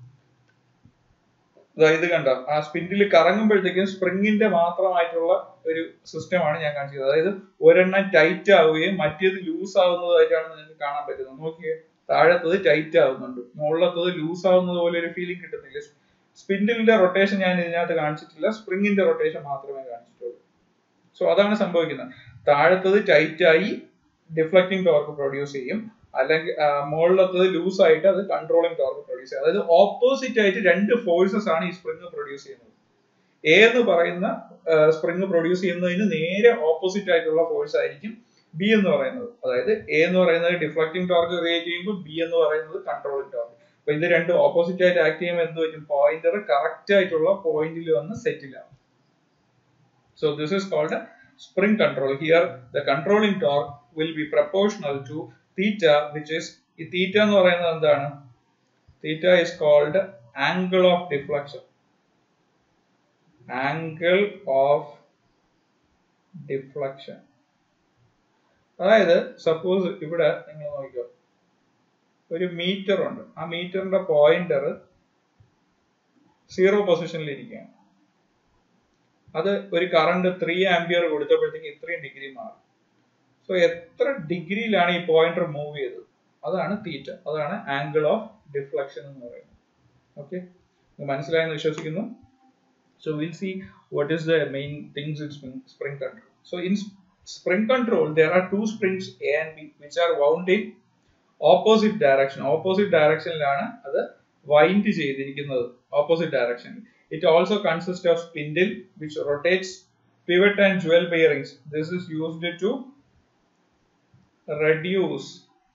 [SPEAKER 1] ഇത് കണ്ടോ ആ സ്പിൻഡിൽ കറങ്ങുമ്പോഴത്തേക്കും സ്പ്രിങ്ങിന്റെ മാത്രമായിട്ടുള്ള ഒരു സിസ്റ്റമാണ് ഞാൻ കാണിച്ചത് അതായത് ഒരെണ്ണം ടൈറ്റ് ആവുകയും മറ്റേത് ലൂസ് ആവുന്നതായിട്ടാണ് നിങ്ങൾക്ക് കാണാൻ പറ്റുന്നത് നോക്കിയേ താഴത്തത് ടൈറ്റ് ആവുന്നുണ്ട് മുകളിലത്തത് ലൂസ് ആവുന്നത് പോലെ ഒരു ഫീലിംഗ് കിട്ടുന്നില്ല സ്പിൻഡിലിന്റെ റൊട്ടേഷൻ ഞാൻ ഇതിനകത്ത് കാണിച്ചിട്ടില്ല സ്പ്രിങ്ങിന്റെ റൊട്ടേഷൻ മാത്രമേ കാണിച്ചിട്ടുള്ളൂ സോ അതാണ് സംഭവിക്കുന്നത് താഴത്തത് ടൈറ്റ് ആയി ഡിഫ്ലക്റ്റിംഗ് ടോർക്ക് പ്രൊഡ്യൂസ് ചെയ്യും അല്ലെങ്കിൽ മുകളിലത്തത് ലൂസ് ആയിട്ട് അത് കൺട്രോളിംഗ് ടോർക്ക് പ്രൊഡ്യൂസ് ചെയ്യും അതായത് ഓപ്പോസിറ്റ് ആയിട്ട് രണ്ട് ഫോഴ്സസ് ആണ് ഈ സ്പ്രിങ് പ്രൊഡ്യൂസ് ചെയ്യുന്നത് എ എന്ന് പറയുന്ന സ്പ്രിങ് പ്രൊഡ്യൂസ് ചെയ്യുന്നതിന് നേരെ ഓപ്പോസിറ്റ് ആയിട്ടുള്ള ഫോഴ്സ് ആയിരിക്കും ബി എന്ന് പറയുന്നത് അതായത് എ എന്ന് പറയുന്നത് ഡിഫ്ലക്റ്റിംഗ് ടോർക്ക് ക്രിയേറ്റ് ചെയ്യുമ്പോൾ ബി എന്ന് പറയുന്നത് കൺട്രോളിംഗ് ടോർക്ക് അപ്പൊ ഇത് രണ്ടും ഓപ്പോസിറ്റ് ആയിട്ട് ആക്ട് ചെയ്യുമ്പോൾ എന്ത് പറ്റും പോയിന്റർ കറക്റ്റ് ആയിട്ടുള്ള പോയിന്റിൽ വന്ന് സെറ്റിൽ ആവും so this is called spring control here the controlling torque will be proportional to theta which is ഈ തീറ്റ എന്ന് പറയുന്നത് എന്താണ് theta is called angle of deflection angle of deflection അതായത് സപ്പോസ് ഇവിടെ നിങ്ങൾ നോക്കിക്കോ ഒരു മീറ്റർ ഉണ്ട് ആ മീറ്ററിന്റെ പോയിന്റർ സീറോ പൊസിഷനിൽ ഇരിക്കുകയാണ് അത് ഒരു കറണ്ട് ത്രീ ആംബിയർ കൊടുത്തപ്പോഴത്തേക്ക് ഇത്രയും ഡിഗ്രി മാറും സോ എത്ര ഡിഗ്രിയിലാണ് ഈ പോയിന്റർ മൂവ് ചെയ്തത് അതാണ് തീറ്റ അതാണ് ആംഗിൾ ഓഫ് ഡിഫ്ലക്ഷൻ എന്ന് പറയുന്നത് ഓക്കെ മനസ്സിലായെന്ന് വിശ്വസിക്കുന്നു so will see what is the main things in spring control so in spring control there are two springs a and b which are wound in opposite direction opposite directionലാണ് അത് wind ചെയ്തിരിക്കുന്നത് opposite direction it also consists of spindle which rotates pivot and jewel bearings this is used to reduce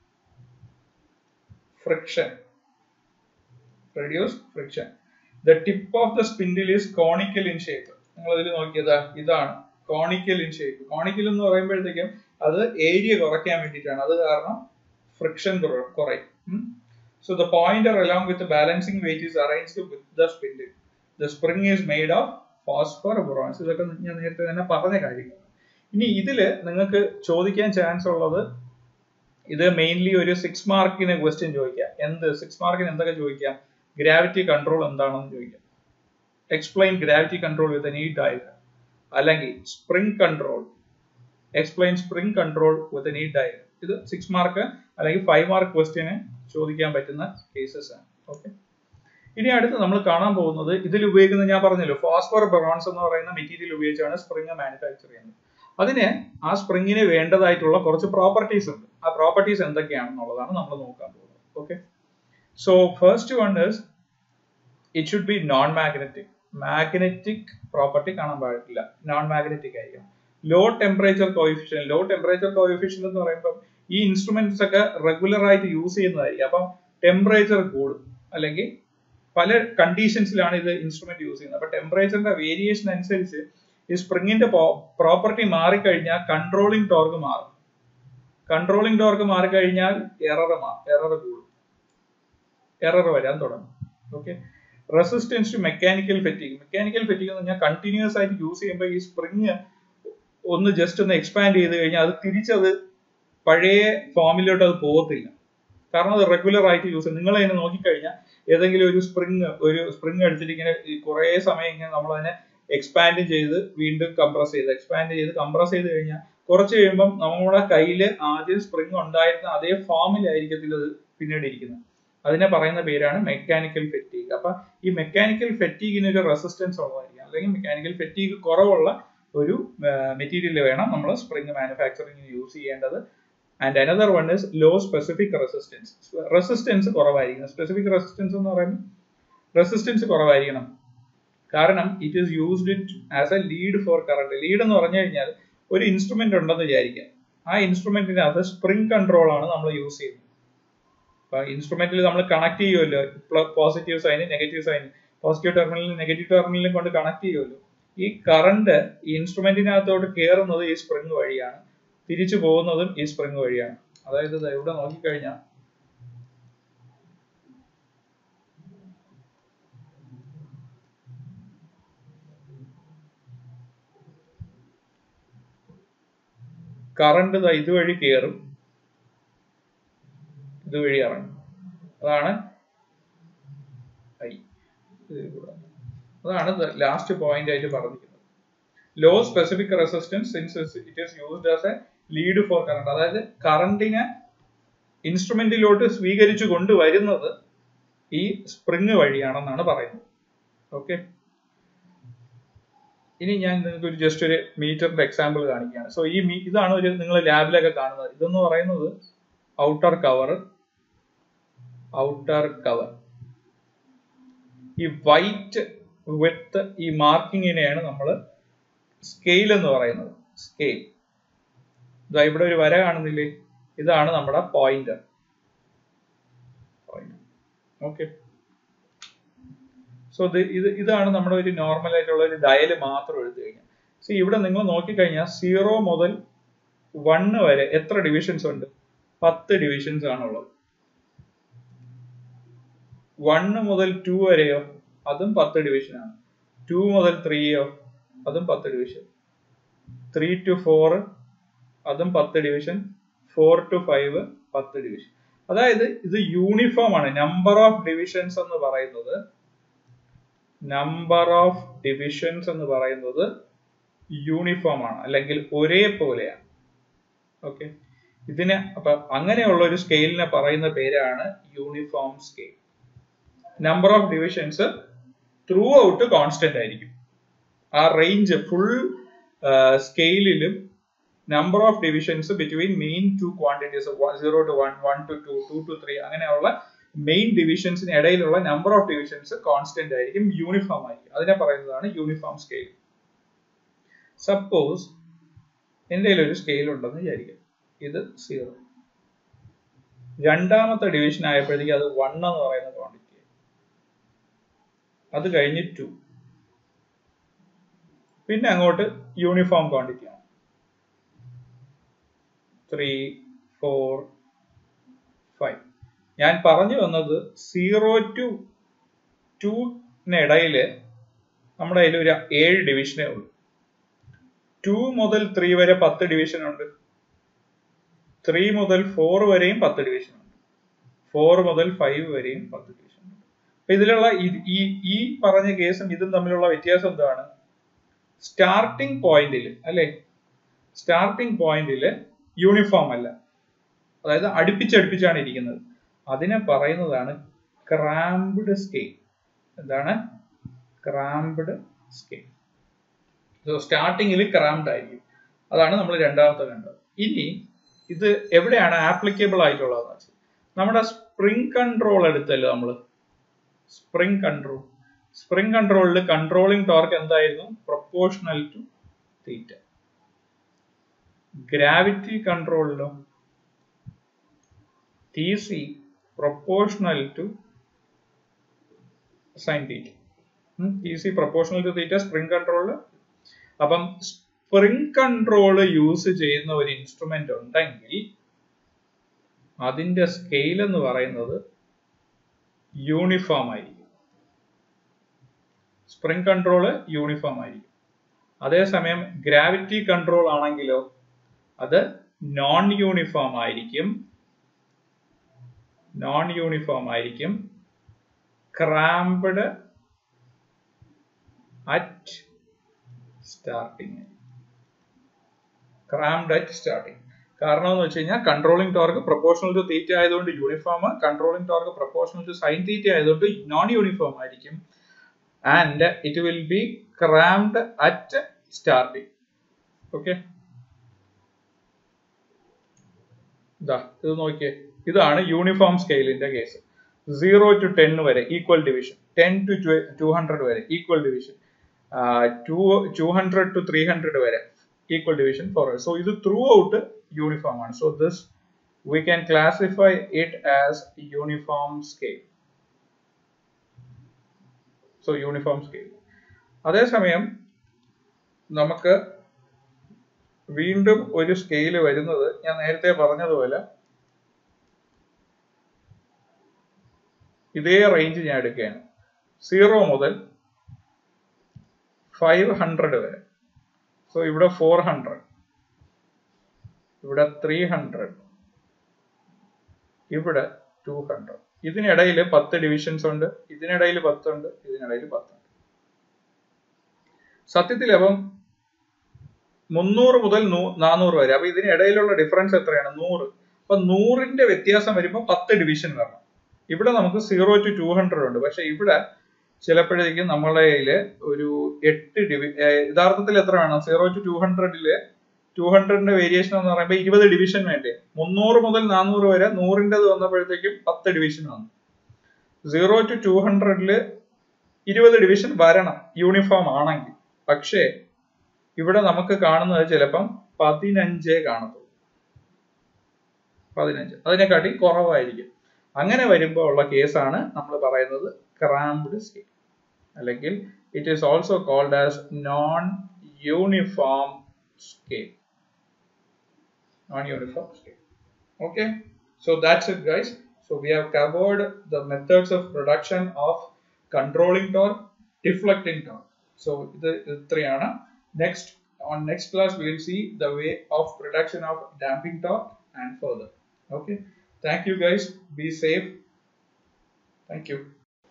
[SPEAKER 1] friction reduce friction the tip of the spindle is conical in shape നിങ്ങൾ ഇതിൽ നോക്കിയതാ ഇതാണ് conical in shape conical എന്ന് പറയുമ്പോഴത്തേക്കും അത് area കുറയ്ക്കാൻ വേണ്ടിയിട്ടാണ് അത് കാരണം ഫ്രിക്ഷൻ കുറയും so the pointer along with balancing weight is arranged with the spindle the spring is made of phosphor bronze ഇതൊക്കെ ഞാൻ നേരത്തെ തന്നെ പറഞ്ഞ കാര്യങ്ങളാണ് ഇനി ഇതില് നിങ്ങൾക്ക് ചോദിക്കാൻ ചാൻസ് ഉള്ളത് ഇത് മെയിൻലി ഒരു സിക്സ് മാർക്കിന് ക്വസ്റ്റ്യൻ ചോദിക്കാം എന്ത് സിക്സ് മാർക്കിന് എന്തൊക്കെ ചോദിക്കാം ഗ്രാവിറ്റി കൺട്രോൾ എന്താണെന്ന് ചോദിക്കാം explain gravity control with neat diagram അല്ലെങ്കിൽ spring control explain spring control with neat diagram ഇത് സിക്സ് മാർക്ക് അല്ലെങ്കിൽ ഫൈവ് മാർക്ക് ക്വസ്റ്റ്യന് ചോദിക്കാൻ പറ്റുന്ന കേസസ് ആണ് ഓക്കെ ഇനി അടുത്ത് നമ്മൾ കാണാൻ പോകുന്നത് ഇതിൽ ഉപയോഗിക്കുന്നത് ഞാൻ പറഞ്ഞല്ലോ ഫോസ്ഫർ ബ്രോൺസ് എന്ന് പറയുന്ന മെറ്റീരിയൽ ഉപയോഗിച്ചാണ് സ്പ്രിംഗ് മാനുഫാക്ചർ ചെയ്യുന്നത് അതിന് ആ സ്പ്രിങ്ങിന് വേണ്ടതായിട്ടുള്ള കുറച്ച് പ്രോപ്പർട്ടീസ് ഉണ്ട് ആ പ്രോപ്പർട്ടീസ് എന്തൊക്കെയാണെന്നുള്ളതാണ് നമ്മൾ നോക്കാൻ പോകുന്നത് okay so first one is it should be non magnetic magnetic property കാണാൻ പാടില്ല നോൺ മാഗ്നറ്റിക് ആയിരിക്കും low temperature coefficient low temperature coefficient എന്ന് പറയുമ്പോൾ ഈ ഇൻസ്ട്രുമെന്റ്സ് ഒക്കെ റെഗുലർ ആയിട്ട് യൂസ് ചെയ്യുന്നതായിരിക്കും അപ്പം ടെമ്പറേച്ചർ കൂടും അല്ലെങ്കിൽ പല കണ്ടീഷൻസിലാണ് ഇത് ഇൻസ്ട്രുമെന്റ് യൂസ് ചെയ്യുന്നത് അപ്പൊ ടെമ്പറേച്ചറിന്റെ വേരിയേഷൻ അനുസരിച്ച് ഈ സ്പ്രിങ്ങിന്റെ പ്രോപ്പർട്ടി മാറിക്കഴിഞ്ഞാൽ കൺട്രോളിംഗ് ടോർക്ക് മാറും കൺട്രോളിംഗ് ടോർക്ക് മാറിക്കഴിഞ്ഞാൽ എറർ എറർ കൂടും എറർ വരാൻ തുടങ്ങും okay resistance to mechanical fatigue mechanical fatigue എന്ന് പറഞ്ഞാൽ കണ്ടിന്യൂസ് ആയിട്ട് യൂസ് ചെയ്യുമ്പോൾ ഈ സ്പ്രിങ് ഒന്ന് ജസ്റ്റ് ഒന്ന് എക്സ്പാൻഡ് ചെയ്ത് കഴിഞ്ഞാൽ അത് തിരിച്ചത് പഴയ ഫോമിലോട്ട് അത് പോകത്തില്ല കാരണം അത് റെഗുലർ ആയിട്ട് യൂസ് ചെയ്യും നിങ്ങൾ അതിനെ നോക്കിക്കഴിഞ്ഞാൽ ഏതെങ്കിലും ഒരു സ്പ്രിങ് ഒരു സ്പ്രിങ് എടുത്തിട്ട് ഇങ്ങനെ കുറേ സമയം ഇങ്ങനെ നമ്മൾ അതിനെ എക്സ്പാൻഡ് ചെയ്ത് വീണ്ടും കംപ്രസ് ചെയ്ത് എക്സ്പാൻഡ് ചെയ്ത് കംപ്രസ് ചെയ്ത് കഴിഞ്ഞാൽ കുറച്ച് കഴിയുമ്പം നമ്മുടെ കയ്യിൽ ആദ്യം സ്പ്രിങ് ഉണ്ടായിരുന്ന അതേ ഫോമിലായിരിക്കത്തില്ല അത് പിന്നീട് ഇരിക്കുന്നത് അതിനെ പറയുന്ന പേരാണ് മെക്കാനിക്കൽ ഫെറ്റീഗ് അപ്പൊ ഈ മെക്കാനിക്കൽ ഫെറ്റീഗിന് ഒരു റെസിസ്റ്റൻസ് ഉള്ളതായിരിക്കും അല്ലെങ്കിൽ മെക്കാനിക്കൽ ഫെറ്റീഗ് കുറവുള്ള ഒരു മെറ്റീരിയൽ വേണം നമ്മൾ സ്പ്രിങ് മാനുഫാക്ചറിങ്ങിന് യൂസ് ചെയ്യേണ്ടത് and another one is low specific resistance resistance കുറവായിരിക്കണം സ്പെസിഫിക് റെസിസ്റ്റൻസ് എന്ന് പറയുമ്പോൾ റെസിസ്റ്റൻസ് കുറവായിരിക്കണം കാരണം it is used it as a lead for current lead എന്ന് പറഞ്ഞു കഴിഞ്ഞാൽ ഒരു ഇൻസ്ട്രുമെന്റ് ഉണ്ടെന്ന് വിചാരിക്കാം ആ ഇൻസ്ട്രുമെന്റിനകത്ത് സ്പ്രിംഗ് കൺട്രോൾ ആണ് നമ്മൾ യൂസ് ചെയ്യുന്നത് അപ്പൊ ഇൻസ്ട്രുമെന്റിൽ നമ്മൾ കണക്ട് ചെയ്യുമല്ലോ positive sign negative sign positive ടെർമിനലിൽ നെഗറ്റീവ് ടെർമിനലിൽ കൊണ്ട് കണക്ട് ചെയ്യുമല്ലോ ഈ കറണ്ട് ഈ ഇൻസ്ട്രുമെന്റിനകത്തോട്ട് കയറുന്നത് ഈ സ്പ്രിംഗ് വഴിയാണ് തിരിച്ചു പോകുന്നതും ഈ സ്പ്രിംഗ് വഴിയാണ് അതായത് ഇവിടെ നോക്കിക്കഴിഞ്ഞാൽ കറണ്ട് ഇതുവഴി കയറും ഇതുവഴി ഇറങ്ങും അതാണ് ഐ അതാണ് ലാസ്റ്റ് പോയിന്റ് ആയിട്ട് പറഞ്ഞിരിക്കുന്നത് low specific resistance since it is used as a lead for current അതായത് കറണ്ടിനെ ഇൻസ്ട്രുമെന്റിലോട്ട് സ്വീകരിച്ചു കൊണ്ടുവരുന്നത് ഈ സ്പ്രിങ് വഴിയാണെന്നാണ് പറയുന്നത് ഓക്കെ ഇനി ഞാൻ നിങ്ങൾക്ക് ഒരു ജസ്റ്റ് ഒരു മീറ്ററിന്റെ എക്സാമ്പിൾ കാണിക്കുകയാണ് സോ ഈ ഇതാണ് ഒരു നിങ്ങൾ ലാബിലൊക്കെ കാണുന്നത് ഇതെന്ന് പറയുന്നത് ഔട്ടർ കവർ ഔട്ടർ കവർ ഈ വൈറ്റ് വിത്ത് ഈ മാർക്കിങ്ങിനെയാണ് നമ്മൾ സ്കെയിൽ എന്ന് പറയുന്നത് സ്കെയിൽ ഇതാ ഇവിടെ ഒരു വര കാണുന്നില്ലേ ഇതാണ് നമ്മുടെ പോയിന്റർ ഓക്കെ സോ ഇത് ഇതാണ് നമ്മുടെ ഒരു നോർമൽ ആയിട്ടുള്ള ഒരു ഡയൽ മാത്രം എടുത്തു കഴിഞ്ഞാൽ സോ ഇവിടെ നിങ്ങൾ നോക്കിക്കഴിഞ്ഞാൽ സീറോ മുതൽ വണ്ണ് വരെ എത്ര ഡിവിഷൻസ് ഉണ്ട് പത്ത് ഡിവിഷൻസ് ആണുള്ളത് വണ്ണ് മുതൽ ടു വരെയോ അതും പത്ത് ഡിവിഷനാണ് ടു മുതൽ ത്രീയോ അതും പത്ത് ഡിവിഷൻ ത്രീ ടു ഫോർ അതും പത്ത് ഡിവിഷൻ ഫോർ ടു ഫൈവ് പത്ത് ഡിവിഷൻ അതായത് ഇത് യൂണിഫോം ആണ് നമ്പർ ഓഫ് ഡിവിഷൻസ് എന്ന് പറയുന്നത് നമ്പർ ഓഫ് ഡിവിഷൻസ് എന്ന് പറയുന്നത് യൂണിഫോം ആണ് അല്ലെങ്കിൽ ഒരേപോലെയാണ് ഓക്കെ ഇതിന് അപ്പൊ അങ്ങനെയുള്ള ഒരു സ്കെയിലിനെ പറയുന്ന പേരാണ് uniform scale number of divisions throughout constant ആയിരിക്കും ആ റേഞ്ച് ഫുൾ സ്കെയിലിലും number of divisions between main two quantities zero to one one to two two to three അങ്ങനെയുള്ള മെയിൻ ഡിവിഷൻസിന് ഇടയിലുള്ള നമ്പർ ഓഫ് ഡിവിഷൻസ് കോൺസ്റ്റന്റ് ആയിരിക്കും uniform ആയിരിക്കും അതിനെ പറയുന്നതാണ് യൂണിഫോം സ്കെയിൽ സപ്പോസ് എൻ്റെ ഒരു സ്കെയിൽ ഉണ്ടെന്ന് വിചാരിക്കാം ഇത് സീറോ രണ്ടാമത്തെ ഡിവിഷൻ ആയപ്പോഴത്തേക്ക് അത് വൺ എന്ന് പറയുന്ന ക്വാണ്ടിറ്റി അത് കഴിഞ്ഞ് ടു പിന്നെ അങ്ങോട്ട് യൂണിഫോം ക്വാണ്ടിറ്റി ആണ് ത്രീ ഫോർ ഫൈവ് ഞാൻ പറഞ്ഞു വന്നത് സീറോ ടു ടൂനിടയില് നമ്മുടെ കയ്യിൽ ഒരു ഏഴ് ഡിവിഷനേ ഉള്ളൂ ടു മുതൽ ത്രീ വരെ പത്ത് ഡിവിഷൻ ഉണ്ട് ത്രീ മുതൽ ഫോർ വരെയും പത്ത് ഡിവിഷൻ ഉണ്ട് ഫോർ മുതൽ ഫൈവ് വരെയും പത്ത് ഡിവിഷൻ ഉണ്ട് അപ്പൊ ഇതിലുള്ള ഈ ഈ പറഞ്ഞ കേസും ഇതും തമ്മിലുള്ള വ്യത്യാസം എന്താണ് സ്റ്റാർട്ടിംഗ് പോയിന്റിൽ അല്ലെ സ്റ്റാർട്ടിംഗ് പോയിന്റിൽ യൂണിഫോം അല്ല അതായത് അടുപ്പിച്ചടുപ്പിച്ചാണ് ഇരിക്കുന്നത് അതിനെ പറയുന്നതാണ് ക്രാംബ്ഡ് സ്കെയിൽ എന്താണ് ക്രാംബ്ഡ് സ്കെയിൽ സ്റ്റാർട്ടിങ്ങിൽ ക്രാംഡ് ആയിരിക്കും അതാണ് നമ്മൾ രണ്ടാമത്തെ കണ്ടത് ഇനി ഇത് എവിടെയാണ് ആപ്ലിക്കബിൾ ആയിട്ടുള്ളതെന്ന് വെച്ചാൽ നമ്മുടെ സ്പ്രിംഗ് കൺട്രോൾ എടുത്തല്ലോ നമ്മൾ സ്പ്രിംഗ് കൺട്രോൾ സ്പ്രിംഗ് കൺട്രോളിൽ കൺട്രോളിംഗ് ടോർക്ക് എന്തായിരുന്നു പ്രൊപ്പോർഷണൽ ടു തീറ്റ ഗ്രാവിറ്റി കൺട്രോളിലോ T C proportional to sine theta T C proportional to theta spring കൺട്രോളിൽ അപ്പം സ്പ്രിംഗ് കൺട്രോൾ യൂസ് ചെയ്യുന്ന ഒരു ഇൻസ്ട്രുമെന്റ് ഉണ്ടെങ്കിൽ അതിന്റെ സ്കെയിൽ എന്ന് പറയുന്നത് യൂണിഫോം ആയിരിക്കും സ്പ്രിംഗ് കൺട്രോൾ യൂണിഫോം ആയിരിക്കും അതേസമയം ഗ്രാവിറ്റി കൺട്രോൾ ആണെങ്കിലോ അത് നോൺ യൂണിഫോം ആയിരിക്കും നോൺ യൂണിഫോം ആയിരിക്കും cramped at starting cramped at starting കാരണം എന്ന് വെച്ച് കഴിഞ്ഞാൽ controlling torque proportional to theta ആയതുകൊണ്ട് uniform controlling torque proportional to sine theta ആയതുകൊണ്ട് നോൺ യൂണിഫോം ആയിരിക്കും and it will be cramped at starting okay ഇതാ ഇത് നോക്കിയേ ഇതാണ് യൂണിഫോം സ്കെയിലിന്റെ കേസ് സീറോ ടു ടെൻ വരെ equal division ten to two hundred വരെ equal division two hundred to three hundred വരെ ഈക്വൽ ഡിവിഷൻ ഫോർ സോ ഇത് ത്രൂ ഔട്ട് യൂണിഫോം ആണ് so this we can classify it as uniform scale so uniform scale അതേസമയം നമുക്ക് വീണ്ടും ഒരു scale വരുന്നത് ഞാൻ നേരത്തെ പറഞ്ഞതുപോലെ ഇതേ റേഞ്ച് ഞാൻ എടുക്കുകയാണ് സീറോ മുതൽ ഫൈവ് ഹൺഡ്രഡ് വരെ സോ ഇവിടെ ഫോർ ഹൺഡ്രഡ് ഇവിടെ ത്രീ ഹൺഡ്രഡ് ഇവിടെ ടു ഹൺഡ്രഡ് ഇതിനിടയിൽ പത്ത് ഡിവിഷൻസ് ഉണ്ട് ഇതിനിടയിൽ പത്തുണ്ട് ഇതിനിടയിൽ പത്തുണ്ട് സത്യത്തിൽ അപ്പം മുന്നൂറ് മുതൽ നാനൂറ് വരെ അപ്പൊ ഇതിനിടയിലുള്ള ഡിഫറൻസ് എത്രയാണ് നൂറ് അപ്പൊ നൂറിന്റെ വ്യത്യാസം വരുമ്പോൾ പത്ത് ഡിവിഷൻ വരണം ഇവിടെ നമുക്ക് സീറോ ടു ടു ഹൺഡ്രഡ് ഉണ്ട് പക്ഷെ ഇവിടെ ചിലപ്പോഴേക്കും നമ്മളെ കയ്യില് ഒരു എട്ട് ഡിവി യഥാർത്ഥത്തിൽ എത്ര വേണം സീറോ ടു ടു ഹൺഡ്രഡില് ടു ഹൺഡ്രഡിന്റെ വേരിയേഷൻ എന്ന് പറയുമ്പോൾ ഇരുപത് ഡിവിഷൻ വേണ്ടേ മുന്നൂറ് മുതൽ നാനൂറ് വരെ നൂറിൻ്റെത് വന്നപ്പോഴത്തേക്കും പത്ത് ഡിവിഷൻ വന്നു സീറോ ടു ടു ഹൺഡ്രഡില് ഇരുപത് ഡിവിഷൻ വരണം യൂണിഫോം ആണെങ്കിൽ പക്ഷേ ഇവിടെ നമുക്ക് കാണുന്നത് ചിലപ്പം പതിനഞ്ചേ കാണത്തുള്ളൂ പതിനഞ്ച് അതിനെക്കാട്ടി കുറവായിരിക്കും അങ്ങനെ വരുമ്പോൾ ഉള്ള കേസാണ് നമ്മൾ പറയുന്നത് ക്രാംപ്ഡ് സ്കെയിൽ അല്ലെങ്കിൽ it is also called as non uniform scale non-uniform scale okay so that's it guys so we have covered the methods of production of controlling torque deflecting torque so the, the three ആണ് next on next class we will see the way of production of damping torque and further okay thank you guys be safe thank you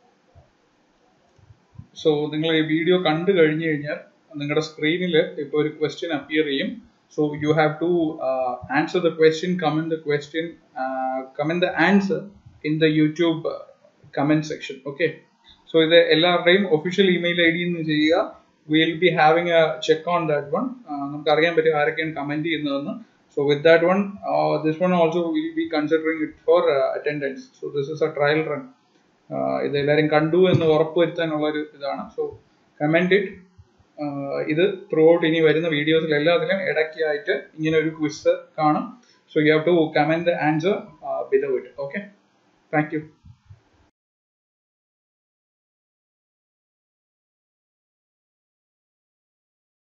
[SPEAKER 1] so നിങ്ങൾ ഈ video കണ്ടു കഴിഞ്ഞു കഴിഞ്ഞാൽ നിങ്ങളുടെ സ്ക്രീനിൽ ഇപ്പോൾ ഒരു ക്വസ്റ്റ്യൻ അപ്പിയർ ചെയ്യും so you have to answer the question comment the question comment the answer in the YouTube comment section okay so ഇത് എല്ലാവരുടെയും ഒഫീഷ്യൽ ഇമെയിൽ ഐ ഡിയിൽ നിന്ന് ചെയ്യുക will be having a check on that one നമുക്ക് അറിയാൻ പറ്റും ആരൊക്കെയാണ് comment ചെയ്യുന്നതെന്ന് so with that one this one also will be considering it for attendance so this is a trial run ഇത് എല്ലാവരും കണ്ടു എന്ന് ഉറപ്പുവരുത്താനുള്ള ഒരു ഇതാണ് സോ കമന്റ് ഇറ്റ് ഇത് ത്രൂ ഔട്ട് ഇനി വരുന്ന വീഡിയോസിൽ എല്ലാത്തിലും ഇടയ്ക്കായിട്ട് ഇങ്ങനെ ഒരു ക്വിസ് കാണും so you have to comment the answer below it okay thank U